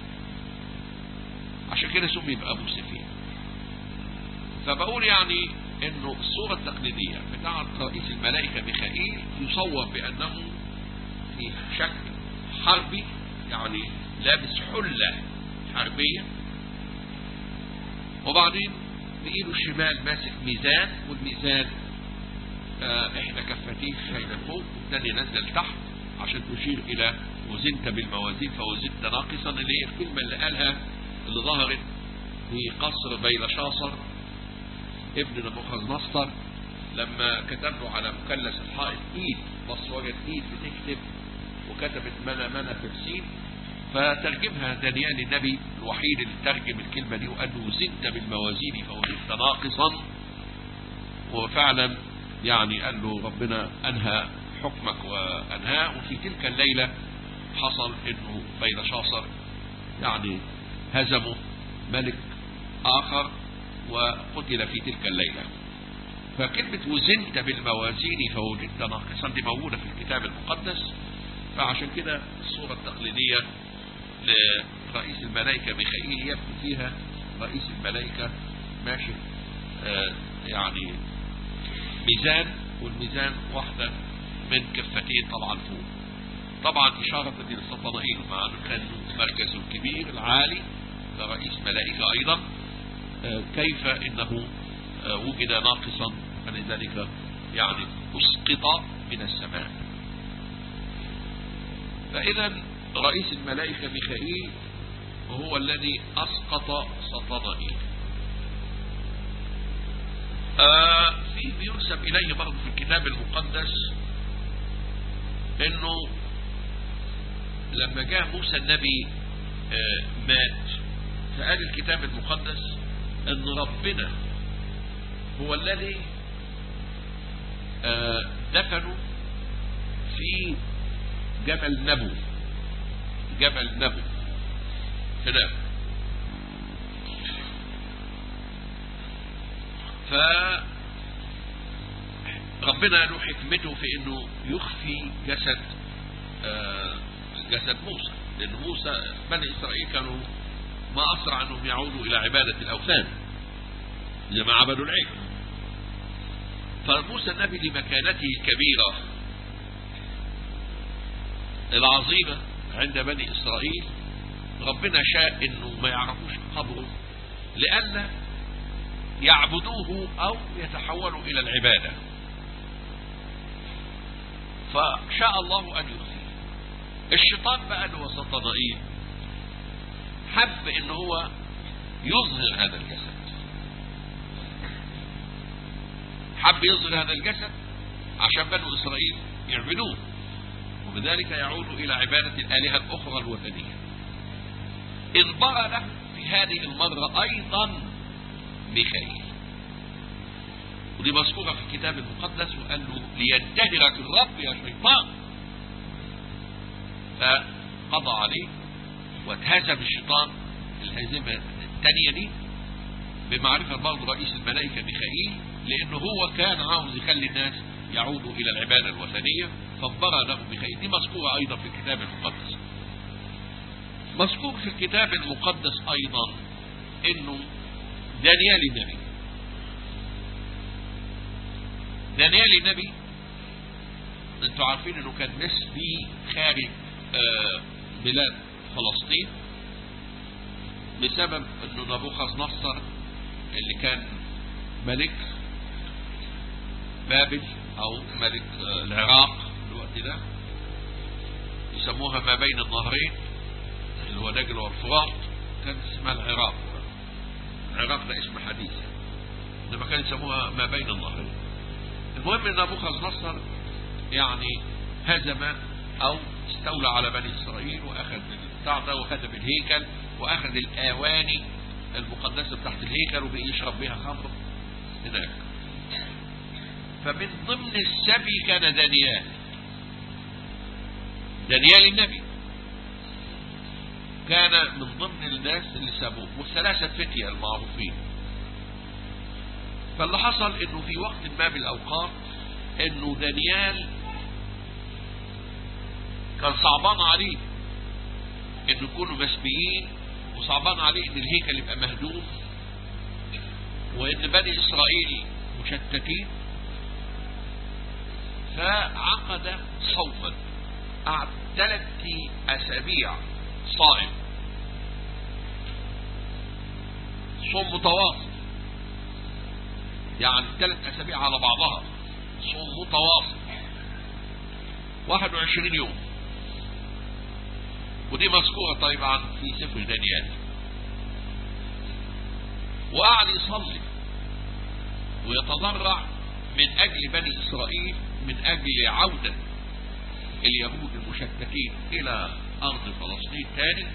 عشان كده سمي بأبو سيفين فبقول يعني انه الصورة التقليدية بتاعة رئيس الملائكة ميخائيل يصور بانه في شكل حربي يعني لابس حلة حربية وبعدين بإيده الشمال ماسك ميزان والميزان آه احدى كفتيه شايلة فوق والثانية نازلة لتحت عشان تشير الى وزنت بالموازين فوزنت ناقصا اللي هي الكلمة اللي قالها اللي ظهرت في قصر بيلشاصر ابن نبوخذ نصر لما كتب له على مثلث الحائط ايد بص وجد ايد بتكتب وكتبت منا منا في السين فترجمها دانيال النبي الوحيد اللي ترجم الكلمة دي وقال له وزنت بالموازين فوزنت ناقصا وفعلا يعني قال له ربنا انهى حكمك وانهاه وفي تلك الليلة حصل انه بين شاصر يعني هزموا ملك اخر وقتل في تلك الليلة فكلمة وزنت بالموازين فوجدت ناقصا دي موجودة في الكتاب المقدس فعشان كده الصورة التقليدية لرئيس الملائكة ميخائيل يبدو فيها رئيس الملائكة ماشي آه يعني ميزان والميزان واحدة من كفتين طبعا فوق طبعا إشارة للسطنائيل مع أنه كان مركزه الكبير العالي كرئيس ملائكة أيضا كيف انه وجد ناقصا فلذلك يعني اسقط من السماء فاذا رئيس الملائكة ميخائيل هو الذي اسقط سطنائيل آه في بينسب اليه برضه في الكتاب المقدس انه لما جاء موسى النبي آه مات فقال الكتاب المقدس ان ربنا هو الذي دفنوا في جبل نبو جبل نبو هناك ف ربنا له حكمته في انه يخفي جسد جسد موسى لان موسى بني اسرائيل كانوا ما أسرع أنهم يعودوا إلى عبادة الأوثان زي ما عبدوا العجل فموسى النبي لمكانته الكبيرة العظيمة عند بني إسرائيل ربنا شاء أنه ما يعرفوش قبره لأن يعبدوه أو يتحولوا إلى العبادة فشاء الله أن يخفي الشيطان بقى اللي هو سطنائيل حب ان هو يظهر هذا الجسد حب يظهر هذا الجسد عشان بنو اسرائيل يعبدوه وبذلك يعود الى عبادة الالهة الاخرى الوثنية انبرى له في هذه المرة ايضا ميخائيل ودي مذكورة في الكتاب المقدس وقال له لينتهرك الرب يا شيطان فقضى عليه واتهزم الشيطان الهزيمة الثانية دي بمعرفة برضه رئيس الملائكة ميخائيل لأنه هو كان عاوز يخلي الناس يعودوا إلى العبادة الوثنية فانبرى له بخير دي مذكورة أيضا في الكتاب المقدس مذكور في الكتاب المقدس أيضا إنه دانيال النبي دانيال النبي انتوا عارفين انه كان نسبي خارج آه بلاد فلسطين بسبب انه نبوخذ نصر اللي كان ملك بابل او ملك آه العراق في الوقت ده يسموها ما بين النهرين اللي هو دجل والفرات كان اسمها العراق العراق ده اسم حديث انما كان يسموها ما بين النهرين المهم ان نبوخذ نصر يعني هزم او استولى على بني اسرائيل واخذ البتاع ده وهدم الهيكل واخذ الاواني المقدسه بتاعت الهيكل وبقي يشرب بيها خمر هناك فمن ضمن السبي كان دانيال دانيال النبي كان من ضمن الناس اللي سابوه والثلاثة فتية المعروفين فاللي حصل انه في وقت ما من الاوقات انه دانيال كان صعبان عليه انه يكونوا مسبيين وصعبان عليه ان الهيكل يبقى مهدوم وان بني اسرائيل مشتتين فعقد صوما قعد ثلاث اسابيع صائم صوم متواصل يعني ثلاث اسابيع على بعضها صوم متواصل 21 يوم ودي مذكورة طبعا في سفر دانيال وقعد يصلي ويتضرع من أجل بني إسرائيل من أجل عودة اليهود المشتتين إلى أرض فلسطين تاني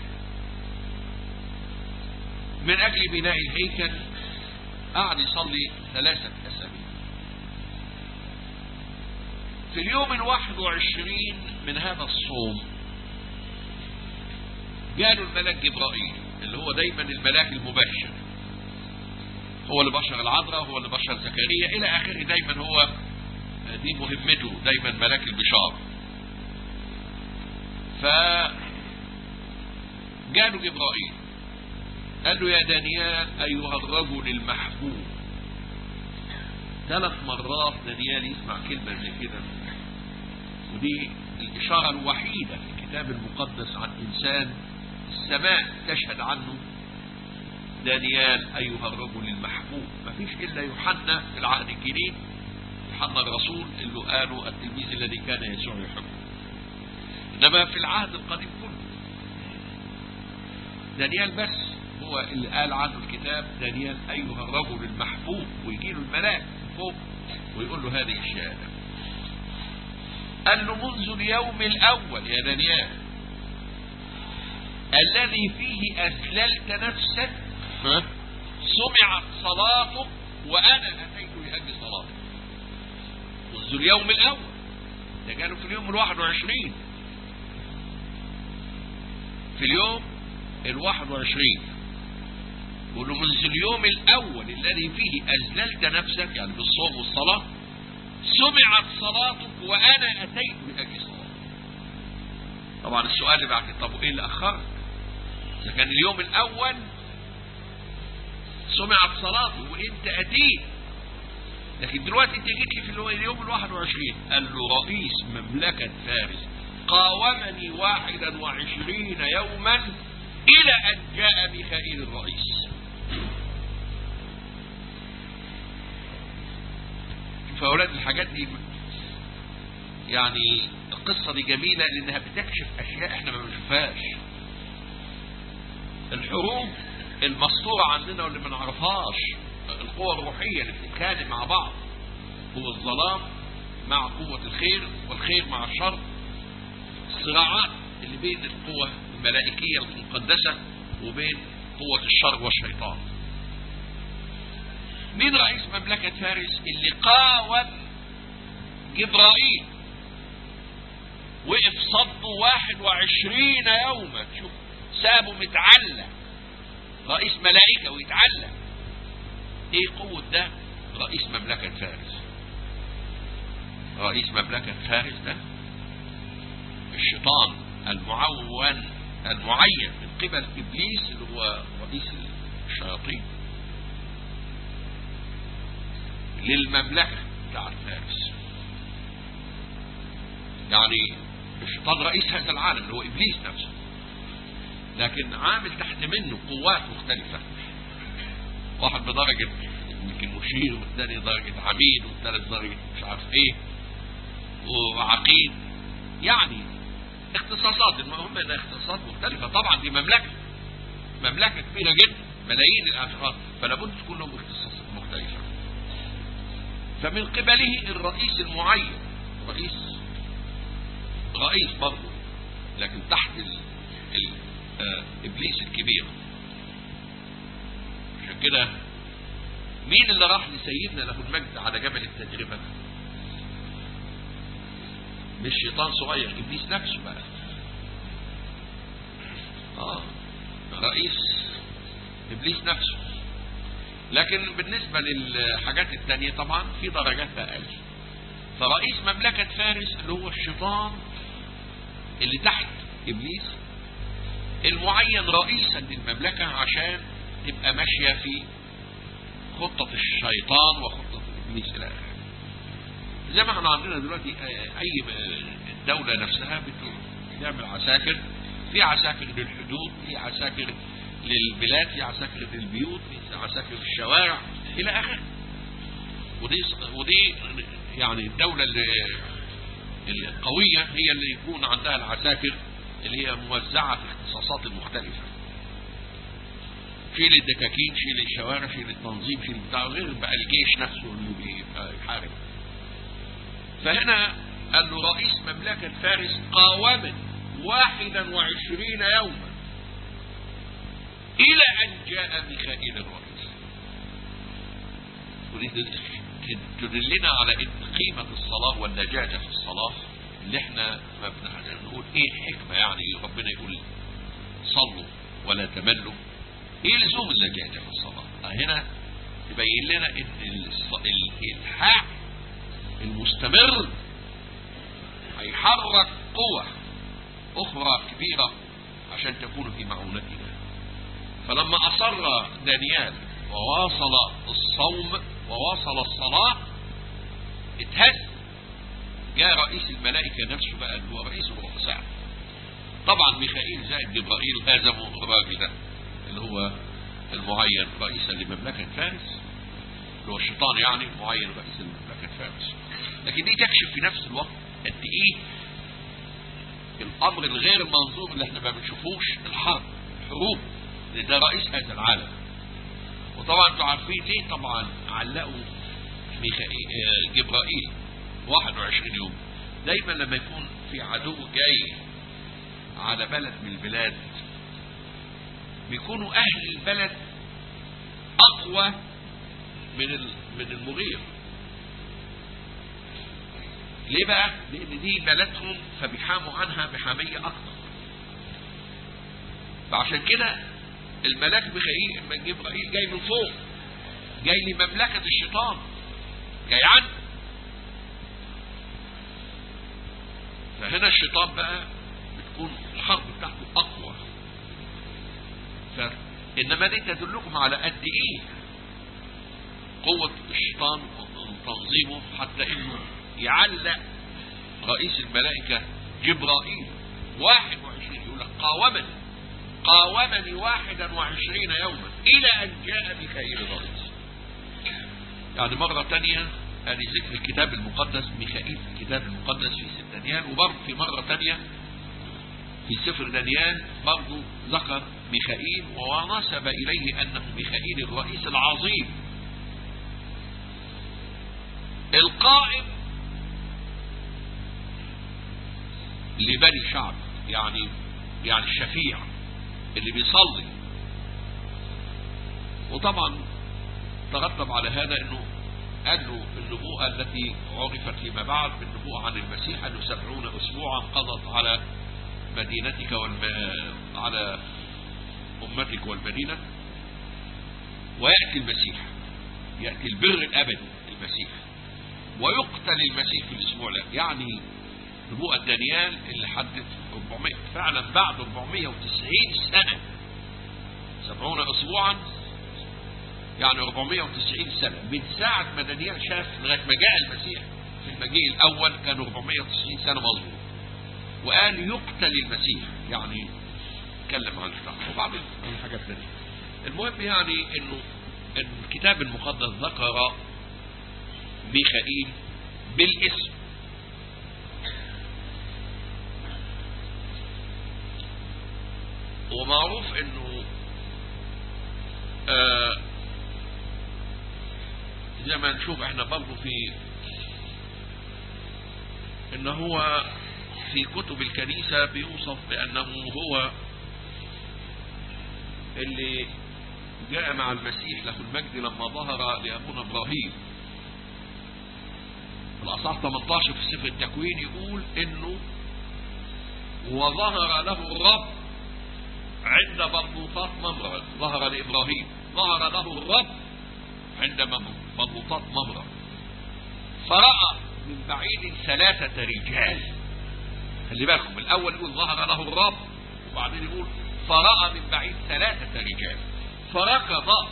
من أجل بناء الهيكل قعد يصلي ثلاثة أسابيع في اليوم الواحد وعشرين من هذا الصوم جاله الملاك جبرائيل اللي هو دايما الملاك المبشر هو اللي بشر العذراء هو اللي بشر زكريا الى اخره دايما هو دي مهمته دايما ملاك البشار ف جاله جبرائيل قال له يا دانيال ايها الرجل المحبوب ثلاث مرات دانيال يسمع كلمة زي كده ودي الإشارة الوحيدة في الكتاب المقدس عن إنسان السماء تشهد عنه دانيال أيها الرجل المحبوب ما فيش إلا يوحنا في العهد الجديد يوحنا الرسول اللي قالوا التلميذ الذي كان يسوع يحبه إنما في العهد القديم كله دانيال بس هو اللي قال عنه الكتاب دانيال أيها الرجل المحبوب ويجي له الملاك فوق ويقول له هذه الشهادة قال له منذ اليوم الأول يا دانيال الذي فيه أسللت نفسك ها؟ سمعت صلاتك وأنا أتيت لأجل صلاتك منذ اليوم الأول ده قالوا في اليوم الواحد وعشرين في اليوم الواحد وعشرين يقول له منذ اليوم الأول الذي فيه أذللت نفسك يعني بالصوم والصلاة سمعت صلاتك وأنا أتيت لأجل صلاتك طبعا السؤال اللي بعد طب وإيه اللي أخرك إذا كان اليوم الأول سمعت صلاته وأنت أتيت لكن دلوقتي أنت جيت لي في اليوم الواحد وعشرين قال له رئيس مملكة فارس قاومني واحدا وعشرين يوما إلى أن جاء ميخائيل الرئيس شوف أولاد الحاجات دي يعني القصة دي جميلة لأنها بتكشف أشياء إحنا ما بنشوفهاش الحروب المسطورة عندنا واللي ما نعرفهاش القوى الروحية اللي بتتكلم مع بعض هو الظلام مع قوة الخير والخير مع الشر الصراعات اللي بين القوى الملائكية المقدسة وبين قوة الشر والشيطان مين رئيس مملكة فارس اللي قاوم جبرائيل وقف صده واحد وعشرين يوما شوف سابه متعلق رئيس ملائكة ويتعلق ايه قوة ده رئيس مملكة فارس رئيس مملكة فارس ده الشيطان المعون المعين من قبل ابليس اللي هو رئيس الشياطين للمملكه بتاعت فارس يعني الشيطان رئيس هذا العالم اللي هو ابليس نفسه لكن عامل تحت منه قوات مختلفه واحد بدرجه يمكن مشير والثاني درجه عميد والثالث درجه مش عارف ايه وعقيد يعني اختصاصات المهم انها اختصاصات مختلفه طبعا دي مملكه مملكه كبيره جدا ملايين الاشخاص فلا بد تكون لهم اختصاصات مختلفه فمن قبله الرئيس المعين رئيس رئيس برضه لكن تحت ال... ال... آه... ابليس الكبير عشان كده مين اللي راح لسيدنا له المجد على جبل التجربه مش شيطان صغير ابليس نفسه بقى اه رئيس ابليس نفسه لكن بالنسبه للحاجات التانية طبعا في درجات اقل فرئيس مملكة فارس اللي هو الشيطان اللي تحت ابليس المعين رئيسا للمملكة عشان تبقى ماشية في خطة الشيطان وخطة ابليس الى اخره زي ما احنا عندنا دلوقتي اي الدولة نفسها بتعمل عساكر في عساكر للحدود في عساكر للبلاد في عساكر للبيوت في عساكر الشوارع الى اخره ودي ودي يعني الدولة اللي القوية هي اللي يكون عندها العساكر اللي هي موزعة في الاختصاصات المختلفة شيل الدكاكين شيل الشوارع شيل التنظيم شيل بتاع غير بقى الجيش نفسه اللي بيحارب فهنا قال له رئيس مملكة فارس قاومت واحدا وعشرين يوما إلى أن جاء ميخائيل الرئيس تدلنا على ان قيمة الصلاة واللجاجة في الصلاة اللي احنا ما بنقول ايه الحكمة يعني ربنا يقول صلوا ولا تملوا ايه لزوم اللجاجة في الصلاة هنا يبين لنا ان الالحاح المستمر هيحرك قوة اخرى كبيرة عشان تكون في معونتنا فلما اصر دانيال وواصل الصوم وواصل الصلاة اتهز جاء رئيس الملائكة نفسه بقى اللي هو رئيس الرؤساء طبعا ميخائيل زائد جبرائيل هزموا الراجل ده اللي هو المعين رئيسا لمملكة فارس اللي هو الشيطان يعني المعين رئيس لمملكة فارس لكن دي تكشف في نفس الوقت قد ايه الامر الغير منظور اللي احنا ما بنشوفوش الحرب الحروب لان ده رئيس هذا العالم وطبعا انتوا عارفين ليه طبعا علقوا ميخائيل جبرائيل 21 يوم دايما لما يكون في عدو جاي على بلد من البلاد بيكونوا اهل البلد اقوى من من المغير ليه بقى لان دي بلدهم فبيحاموا عنها بحامية اكتر فعشان كده الملاك ميخائيل من جبرائيل جاي من فوق جاي لمملكة الشيطان جاي عنه فهنا الشيطان بقى بتكون الحرب بتاعته اقوى فانما دي تدلكم على قد ايه قوة الشيطان وتنظيمه حتى انه يعلق رئيس الملائكة جبرائيل واحد وعشرين يقول لك قاومني قاومني واحدا وعشرين يوما الى ان جاء ميخائيل الرئيس يعني مرة تانية ادي ذكر الكتاب المقدس ميخائيل في الكتاب المقدس في سفر دانيال وبرضه في مرة تانية في سفر دانيال برضه ذكر ميخائيل ونسب اليه انه ميخائيل الرئيس العظيم القائم لبني شعب يعني يعني الشفيع اللي بيصلي وطبعا ترتب على هذا انه قال له النبوءة التي عرفت فيما بعد بالنبوءة عن المسيح انه سبعون اسبوعا قضت على مدينتك والم... على امتك والمدينة ويأتي المسيح يأتي البر الابدي المسيح ويقتل المسيح في الاسبوع ده يعني نبوءة دانيال اللي حدث 400 فعلا بعد 490 سنة 70 أسبوعا يعني 490 سنة من ساعة ما دانيال شاف لغاية ما جاء المسيح في المجيء الأول كان 490 سنة مظلوم وقال يقتل المسيح يعني اتكلم عن الشخص وبعدين عن حاجات ثانية المهم يعني انه الكتاب المقدس ذكر ميخائيل بالاسم ومعروف انه آه زي ما نشوف احنا برضه في ان هو في كتب الكنيسة بيوصف بانه هو اللي جاء مع المسيح له المجد لما ظهر لابونا ابراهيم الاصحاح 18 في سفر التكوين يقول انه وظهر له الرب عند بلوطات ممرة ظهر لابراهيم ظهر له الرب عند بلوطات ممرة فرأى من بعيد ثلاثة رجال خلي بالكم الاول يقول ظهر له الرب وبعدين يقول فرأى من بعيد ثلاثة رجال فركض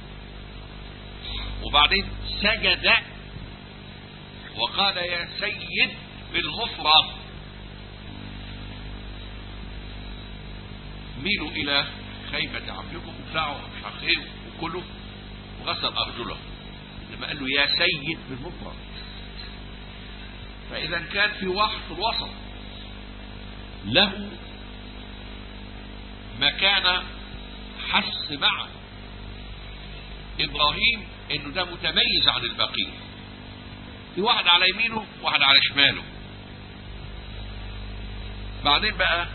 وبعدين سجد وقال يا سيد بالمفرد ميلوا الى خيمة عبدكم وبتاعوا مش عارف ايه وكله وغسل ارجله لما قال له يا سيد بالمفرد فاذا كان في واحد في الوسط له مكان حس معه ابراهيم انه ده متميز عن الباقيين في واحد على يمينه وواحد على شماله بعدين بقى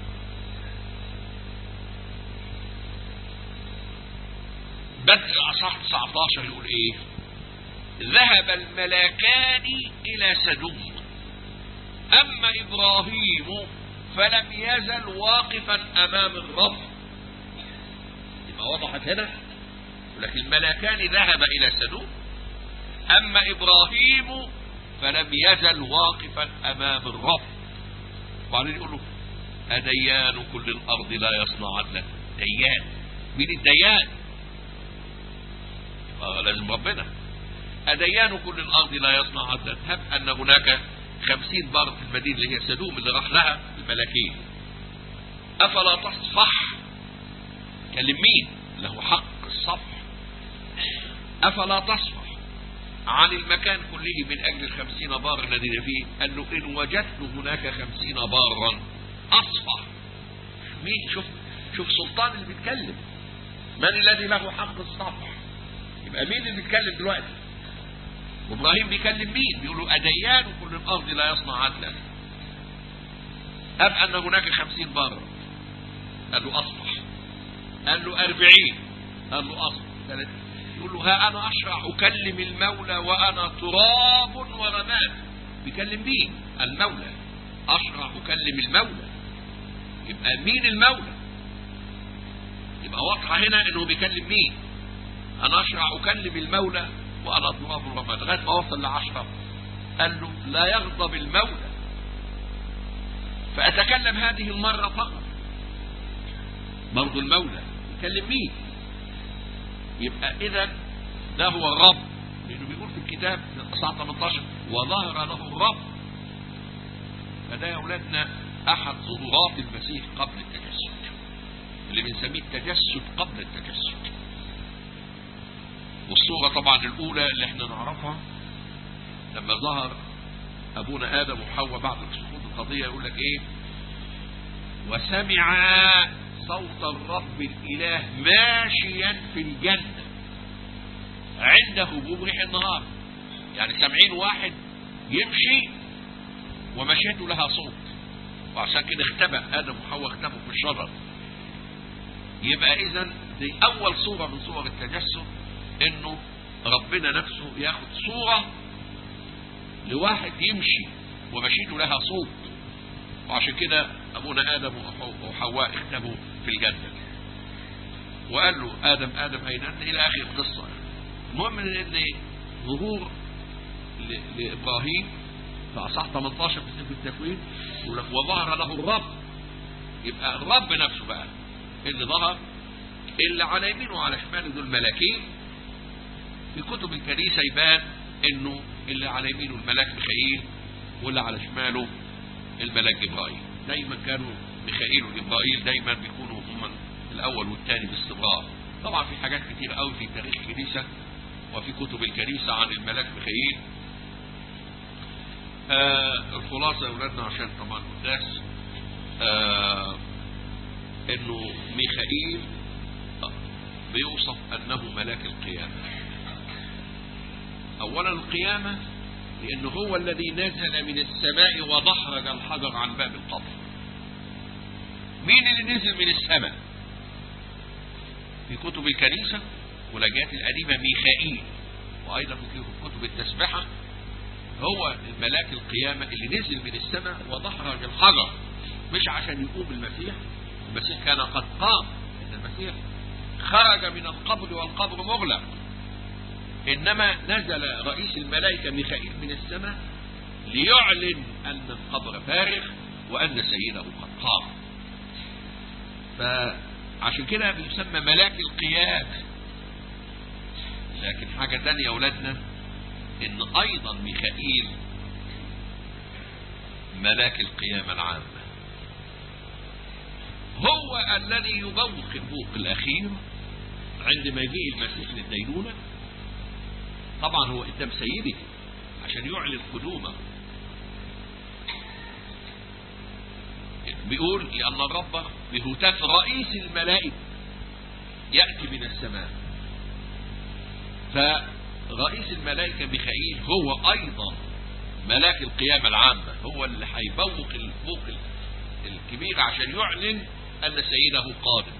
بدء اصح 19 يقول ايه ذهب الملكان الى سدوم اما ابراهيم فلم يزل واقفا امام الرب يبقى وضحت هنا لكن الملكان ذهب الى سدوم اما ابراهيم فلم يزل واقفا امام الرب وبعدين يقول له أديان كل الأرض لا يصنع عدلا ديان مين الديان آه لازم ربنا أديان كل الأرض لا يصنع عدلا هب أن هناك خمسين بار في المدينة اللي هي سدوم اللي راح لها الملكين أفلا تصفح كلم مين له حق الصفح أفلا تصفح عن المكان كله من أجل الخمسين بار الذين فيه قال له إن وجدت هناك خمسين بارا أصفح مين شوف شوف سلطان اللي بيتكلم من الذي له حق الصفح يبقى مين اللي بيتكلم دلوقتي وابراهيم بيكلم مين بيقولوا أديان كل الأرض لا يصنع عدلا أم أن هناك خمسين بارا قال له أصفح قال له أربعين قال له أصفح ثلاثين يقول له ها انا اشرع اكلم المولى وانا تراب ورماد بيكلم مين المولى اشرع اكلم المولى يبقى مين المولى يبقى واضحه هنا انه بيكلم مين انا اشرع اكلم المولى وانا تراب ورماد لغايه ما وصل لعشرة قال له لا يغضب المولى فاتكلم هذه المره فقط برضه المولى يكلم مين يبقى اذا ده هو الرب لانه بيقول في الكتاب في اصحاح 18 وظهر له الرب فده يا اولادنا احد ظهورات المسيح قبل التجسد اللي بنسميه التجسد قبل التجسد والصورة طبعا الاولى اللي احنا نعرفها لما ظهر ابونا ادم وحواء بعد سقوط القضية يقول لك ايه وسمع صوت الرب الإله ماشيا في الجنة عند هبوب ريح النهار يعني سامعين واحد يمشي ومشيته لها صوت وعشان كده اختبأ آدم وحواء اختبوا في الشجر يبقى إذا دي أول صورة من صور التجسد إنه ربنا نفسه ياخد صورة لواحد يمشي ومشيته لها صوت وعشان كده ابونا ادم وحواء اختبوا في الجنة وقال له ادم ادم اين انت الى اخر القصة المهم ان ظهور لابراهيم فأصح 18 في سفر التكوين يقول لك وظهر له الرب يبقى الرب نفسه بقى اللي ظهر اللي على يمينه وعلى شماله دول ملاكين في كتب الكنيسة يبان انه اللي على يمينه الملاك ميخائيل واللي على شماله الملاك جبرائيل دايما كانوا ميخائيل وجبرائيل دايما بيكونوا هم الاول والثاني باستمرار طبعا في حاجات كتير قوي في تاريخ الكنيسة وفي كتب الكنيسة عن الملاك ميخائيل آه الخلاصة يا أولادنا عشان طبعا الناس آه انه ميخائيل بيوصف انه ملاك القيامة اولا القيامة لانه هو الذي نزل من السماء ودحرج الحجر عن باب القبر مين اللي نزل من السماء في كتب الكنيسة ولاجات القديمة ميخائيل وايضا في كتب التسبحة هو الملاك القيامة اللي نزل من السماء ودحرج الحجر مش عشان يقوم المسيح المسيح كان قد قام ان المسيح خرج من القبر والقبر مغلق انما نزل رئيس الملائكة ميخائيل من السماء ليعلن ان القبر فارغ وان سيده قد قام فعشان كده بيسمى ملاك القيامة لكن حاجة تانية يا اولادنا ان ايضا ميخائيل ملاك القيامة العامة هو الذي يبوق البوق الاخير عندما يجيء المسيح للدينونة طبعا هو قدام سيده عشان يعلن قدومه بيقول لأن الرب بهتاف رئيس الملائكة يأتي من السماء فرئيس الملائكة ميخائيل هو أيضا ملاك القيامة العامة هو اللي هيبوق البوق الكبير عشان يعلن أن سيده قادم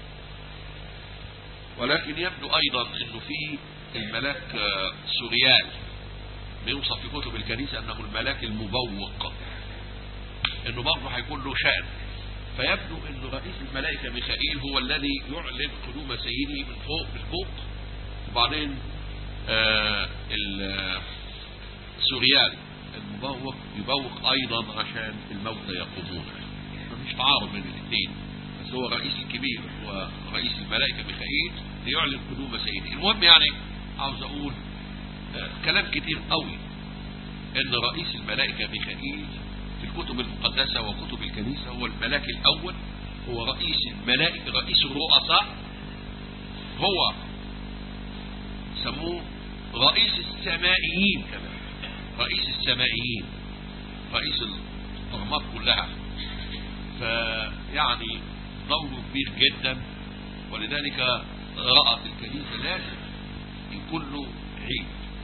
ولكن يبدو أيضا أنه في الملاك سوريال بيوصف في كتب الكنيسة أنه الملاك المبوق أنه برضه هيكون له شأن فيبدو أن رئيس الملائكة ميخائيل هو الذي يعلن قدوم سيده من فوق بالفوق وبعدين آه سوريال المبوق يبوق أيضا عشان الموتى يقومون مفيش تعارض بين الاثنين بس هو الرئيس الكبير هو رئيس الملائكة ميخائيل ليعلن قدوم سيده المهم يعني عاوز اقول آه كلام كتير قوي ان رئيس الملائكة ميخائيل في الكتب المقدسة وكتب الكنيسة هو الملاك الاول هو رئيس الملائكة رئيس الرؤساء هو سموه رئيس السمائيين كمان رئيس السمائيين رئيس الطغمات كلها فيعني دوره كبير جدا ولذلك رأت الكنيسة لازم يكون له عيد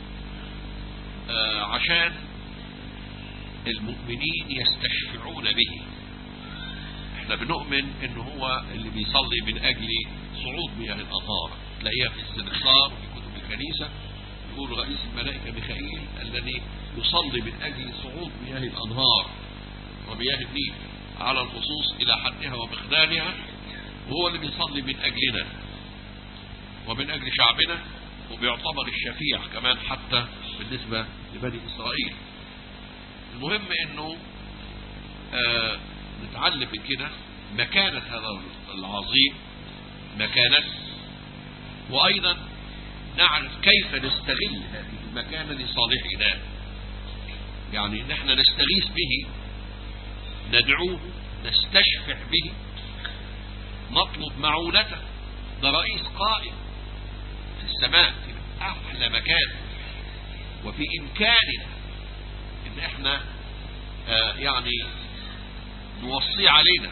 آه عشان المؤمنين يستشفعون به احنا بنؤمن ان هو اللي بيصلي من اجل صعود مياه الانهار تلاقيها في السنكسار وفي كتب الكنيسة يقول رئيس الملائكة ميخائيل الذي يصلي من اجل صعود مياه الانهار ومياه النيل على الخصوص الى حدها ومقدارها وهو اللي بيصلي من اجلنا ومن اجل شعبنا وبيعتبر الشفيع كمان حتى بالنسبة لبني اسرائيل المهم انه آه نتعلم من كده مكانة هذا العظيم مكانة وايضا نعرف كيف نستغل هذه المكانة لصالحنا يعني ان احنا نستغيث به ندعوه نستشفع به نطلب معونته ده رئيس قائم في السماء في احلى مكان وفي امكاننا ان احنا آه يعني نوصي علينا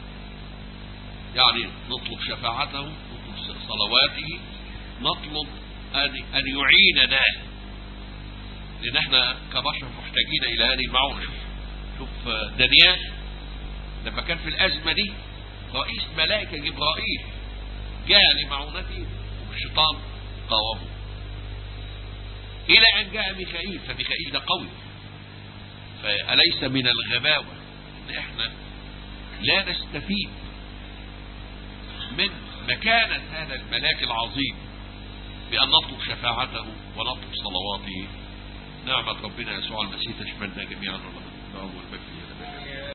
يعني نطلب شفاعته نطلب صلواته نطلب ان, أن يعيننا لان احنا كبشر محتاجين الى هذه المعونة شوف دانيال لما كان في الازمة دي رئيس ملائكة جبرائيل جاء لمعونته والشيطان قاومه الى ان جاء ميخائيل فميخائيل ده قوي فأليس من الغباوة ان احنا لا نستفيد من مكانة هذا الملاك العظيم بأن نطلب شفاعته ونطلب صلواته نعمة ربنا يسوع المسيح تشملنا جميعا والله والمجد